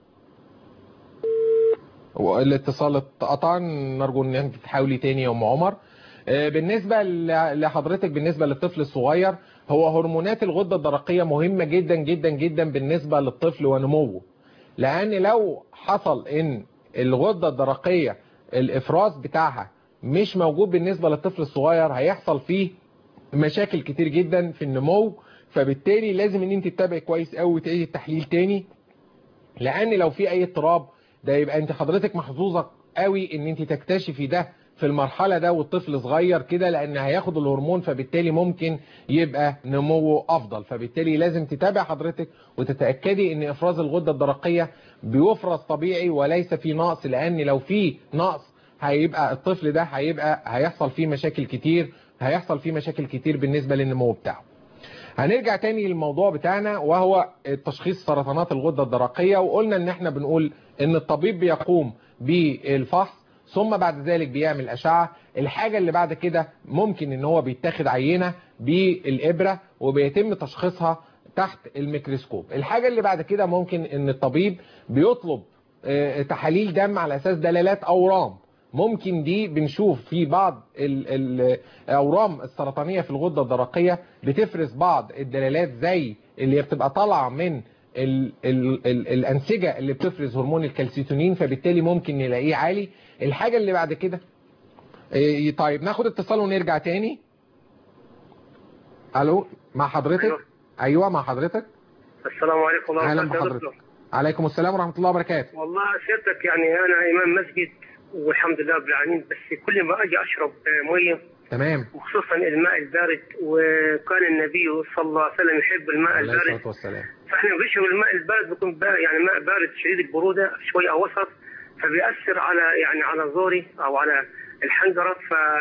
الاتصال اتقطع نرجو ان انت تحاولي تاني يا ام عمر آه، بالنسبه ل- لحضرتك بالنسبه للطفل الصغير هو هرمونات الغده الدرقيه مهمه جدا جدا جدا بالنسبه للطفل ونموه لان لو حصل ان الغده الدرقيه الافراز بتاعها مش موجود بالنسبه للطفل الصغير هيحصل فيه مشاكل كتير جدا في النمو فبالتالي لازم ان انت تتابعي كويس قوي وتعيدي التحليل تاني لان لو في اي اضطراب ده يبقى انت حضرتك محظوظه قوي ان انت تكتشفي ده في المرحله ده والطفل صغير كده لان هياخد الهرمون فبالتالي ممكن يبقى نموه افضل فبالتالي لازم تتابع حضرتك وتتاكدي ان افراز الغده الدرقيه بيفرز طبيعي وليس في نقص لان لو في نقص هيبقى الطفل ده هيبقى هيحصل فيه مشاكل كتير هيحصل فيه مشاكل كتير بالنسبه للنمو بتاعه هنرجع تاني للموضوع بتاعنا وهو تشخيص سرطانات الغدة الدرقية وقلنا ان احنا بنقول ان الطبيب بيقوم بالفحص ثم بعد ذلك بيعمل أشعة الحاجة اللي بعد كده ممكن ان هو بيتاخد عينة بالإبرة وبيتم تشخيصها تحت الميكروسكوب الحاجة اللي بعد كده ممكن ان الطبيب بيطلب آه، تحاليل دم على اساس دلالات اورام ممكن دي بنشوف في بعض ال- الاورام السرطانيه في الغده الدرقيه بتفرز بعض الدلالات زي اللي هي بتبقى طالعه من ال ال ال الانسجه اللي بتفرز هرمون الكالسيتونين فبالتالي ممكن نلاقيه عالي الحاجه اللي بعد كده إيه، طيب ناخد اتصال ونرجع تاني الو مع حضرتك ايوه مع حضرتك السلام عليكم ورحمة اهلا الله بحضرتك وبركاته عليكم السلام ورحمه الله وبركاته والله سيادتك يعني أنا إمام مسجد والحمد لله رب العالمين بس كل ما أجي أشرب آه، مية تمام وخصوصا الماء البارد وكان النبي صلى الله عليه وسلم يحب الماء عليه البارد الصلاه والسلام فاحنا بنشرب الماء البارد بيكون بارد يعني ماء بارد شديد البروده شويه او وسط فبيأثر على يعني على زوري او على الحنجره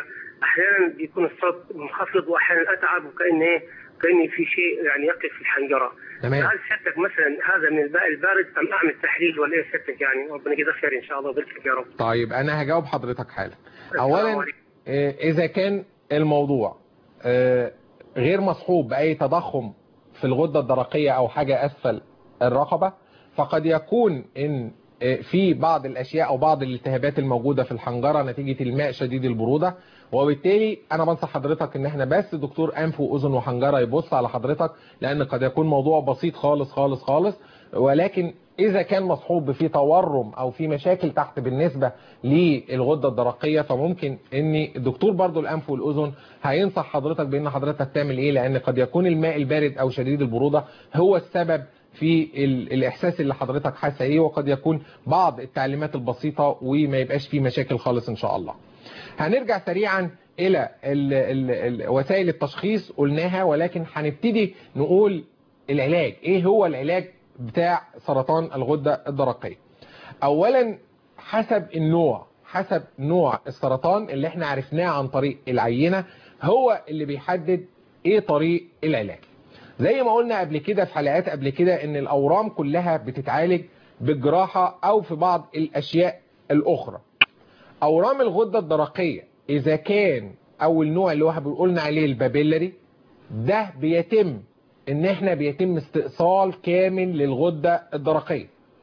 فاحيانا بيكون الصوت منخفض واحيانا اتعب وكان ايه كاني في شيء يعني يقف في الحنجره تمام. هل سيادتك مثلا هذا من الماء البارد ام اعمل تحليل ولا ايه سيادتك يعني ربنا يجزاك خير ان شاء الله ويبارك يا رب طيب انا هجاوب حضرتك حالا السلام اولا عليكم. آه، اذا كان الموضوع آه، غير مصحوب باي تضخم في الغده الدرقيه او حاجه اسفل الرقبه فقد يكون ان آه، في بعض الاشياء او بعض الالتهابات الموجوده في الحنجره نتيجه الماء شديد البروده وبالتالي انا بنصح حضرتك ان احنا بس دكتور انف واذن وحنجره يبص على حضرتك لان قد يكون موضوع بسيط خالص خالص خالص ولكن اذا كان مصحوب في تورم او في مشاكل تحت بالنسبه للغده الدرقيه فممكن ان الدكتور برضو الانف والاذن هينصح حضرتك بان حضرتك تعمل ايه لان قد يكون الماء البارد او شديد البروده هو السبب في ال- الاحساس اللي حضرتك حاسه ايه وقد يكون بعض التعليمات البسيطه وما يبقاش فيه مشاكل خالص ان شاء الله هنرجع سريعا الى ال ال ال وسائل التشخيص قلناها ولكن هنبتدي نقول العلاج ايه هو العلاج بتاع سرطان الغده الدرقيه اولا حسب النوع حسب نوع السرطان اللي احنا عرفناه عن طريق العينه هو اللي بيحدد ايه طريق العلاج زي ما قلنا قبل كده في حلقات قبل كده ان الاورام كلها بتتعالج بالجراحه او في بعض الاشياء الاخرى اورام الغده الدرقيه اذا كان اول نوع اللي هو قلنا عليه البابيلري ده بيتم ان احنا بيتم استئصال كامل للغده الدرقيه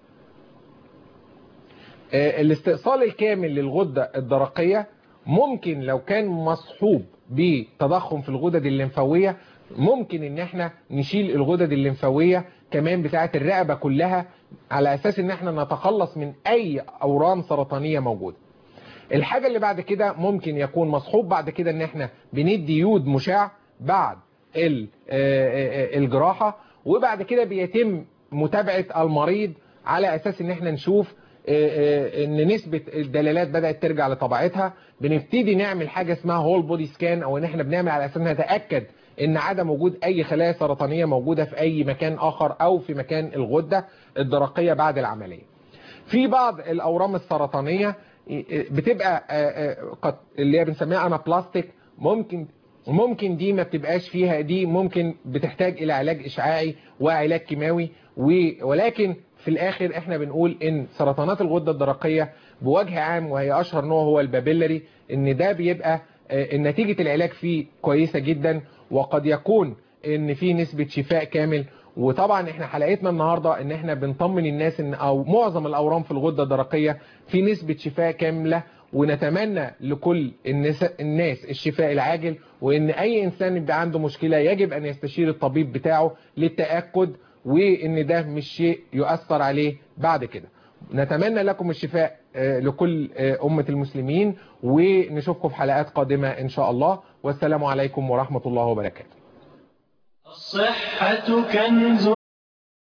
آه، الاستئصال الكامل للغده الدرقيه ممكن لو كان مصحوب بتضخم في الغدد الليمفاويه ممكن ان احنا نشيل الغدد الليمفاويه كمان بتاعه الرقبه كلها على اساس ان احنا نتخلص من اي اورام سرطانيه موجوده الحاجة اللي بعد كده ممكن يكون مصحوب بعد كده ان احنا بندي يود مشع بعد ال- آه، آه، الجراحة وبعد كده بيتم متابعة المريض على اساس ان احنا نشوف آه، آه، ان نسبة الدلالات بدأت ترجع لطبيعتها بنبتدي نعمل حاجة اسمها هول بودي سكان او ان احنا بنعمل على اساس نتأكد ان عدم وجود اي خلايا سرطانية موجودة في اي مكان اخر او في مكان الغدة الدرقية بعد العملية في بعض الاورام السرطانيه بتبقى آه، آه، قد اللي هي بنسميها انا بلاستيك ممكن ممكن دي ما بتبقاش فيها دي ممكن بتحتاج الى علاج اشعاعي وعلاج كيماوي و- ولكن في الاخر احنا بنقول ان سرطانات الغده الدرقيه بوجه عام وهي اشهر نوع هو البابيلري ان ده بيبقى آه، نتيجة العلاج فيه كويسة جدا وقد يكون ان في نسبة شفاء كامل وطبعا احنا حلقتنا النهاردة ان احنا بنطمن الناس ان او معظم الاورام في الغدة الدرقية في نسبة شفاء كاملة ونتمنى لكل الناس, الناس الشفاء العاجل وان اي انسان يبقى عنده مشكلة يجب ان يستشير الطبيب بتاعه للتأكد وان ده مش شيء يؤثر عليه بعد كده نتمنى لكم الشفاء آه، لكل آه، أمة المسلمين ونشوفكم في حلقات قادمة إن شاء الله والسلام عليكم ورحمة الله وبركاته الصحة كنز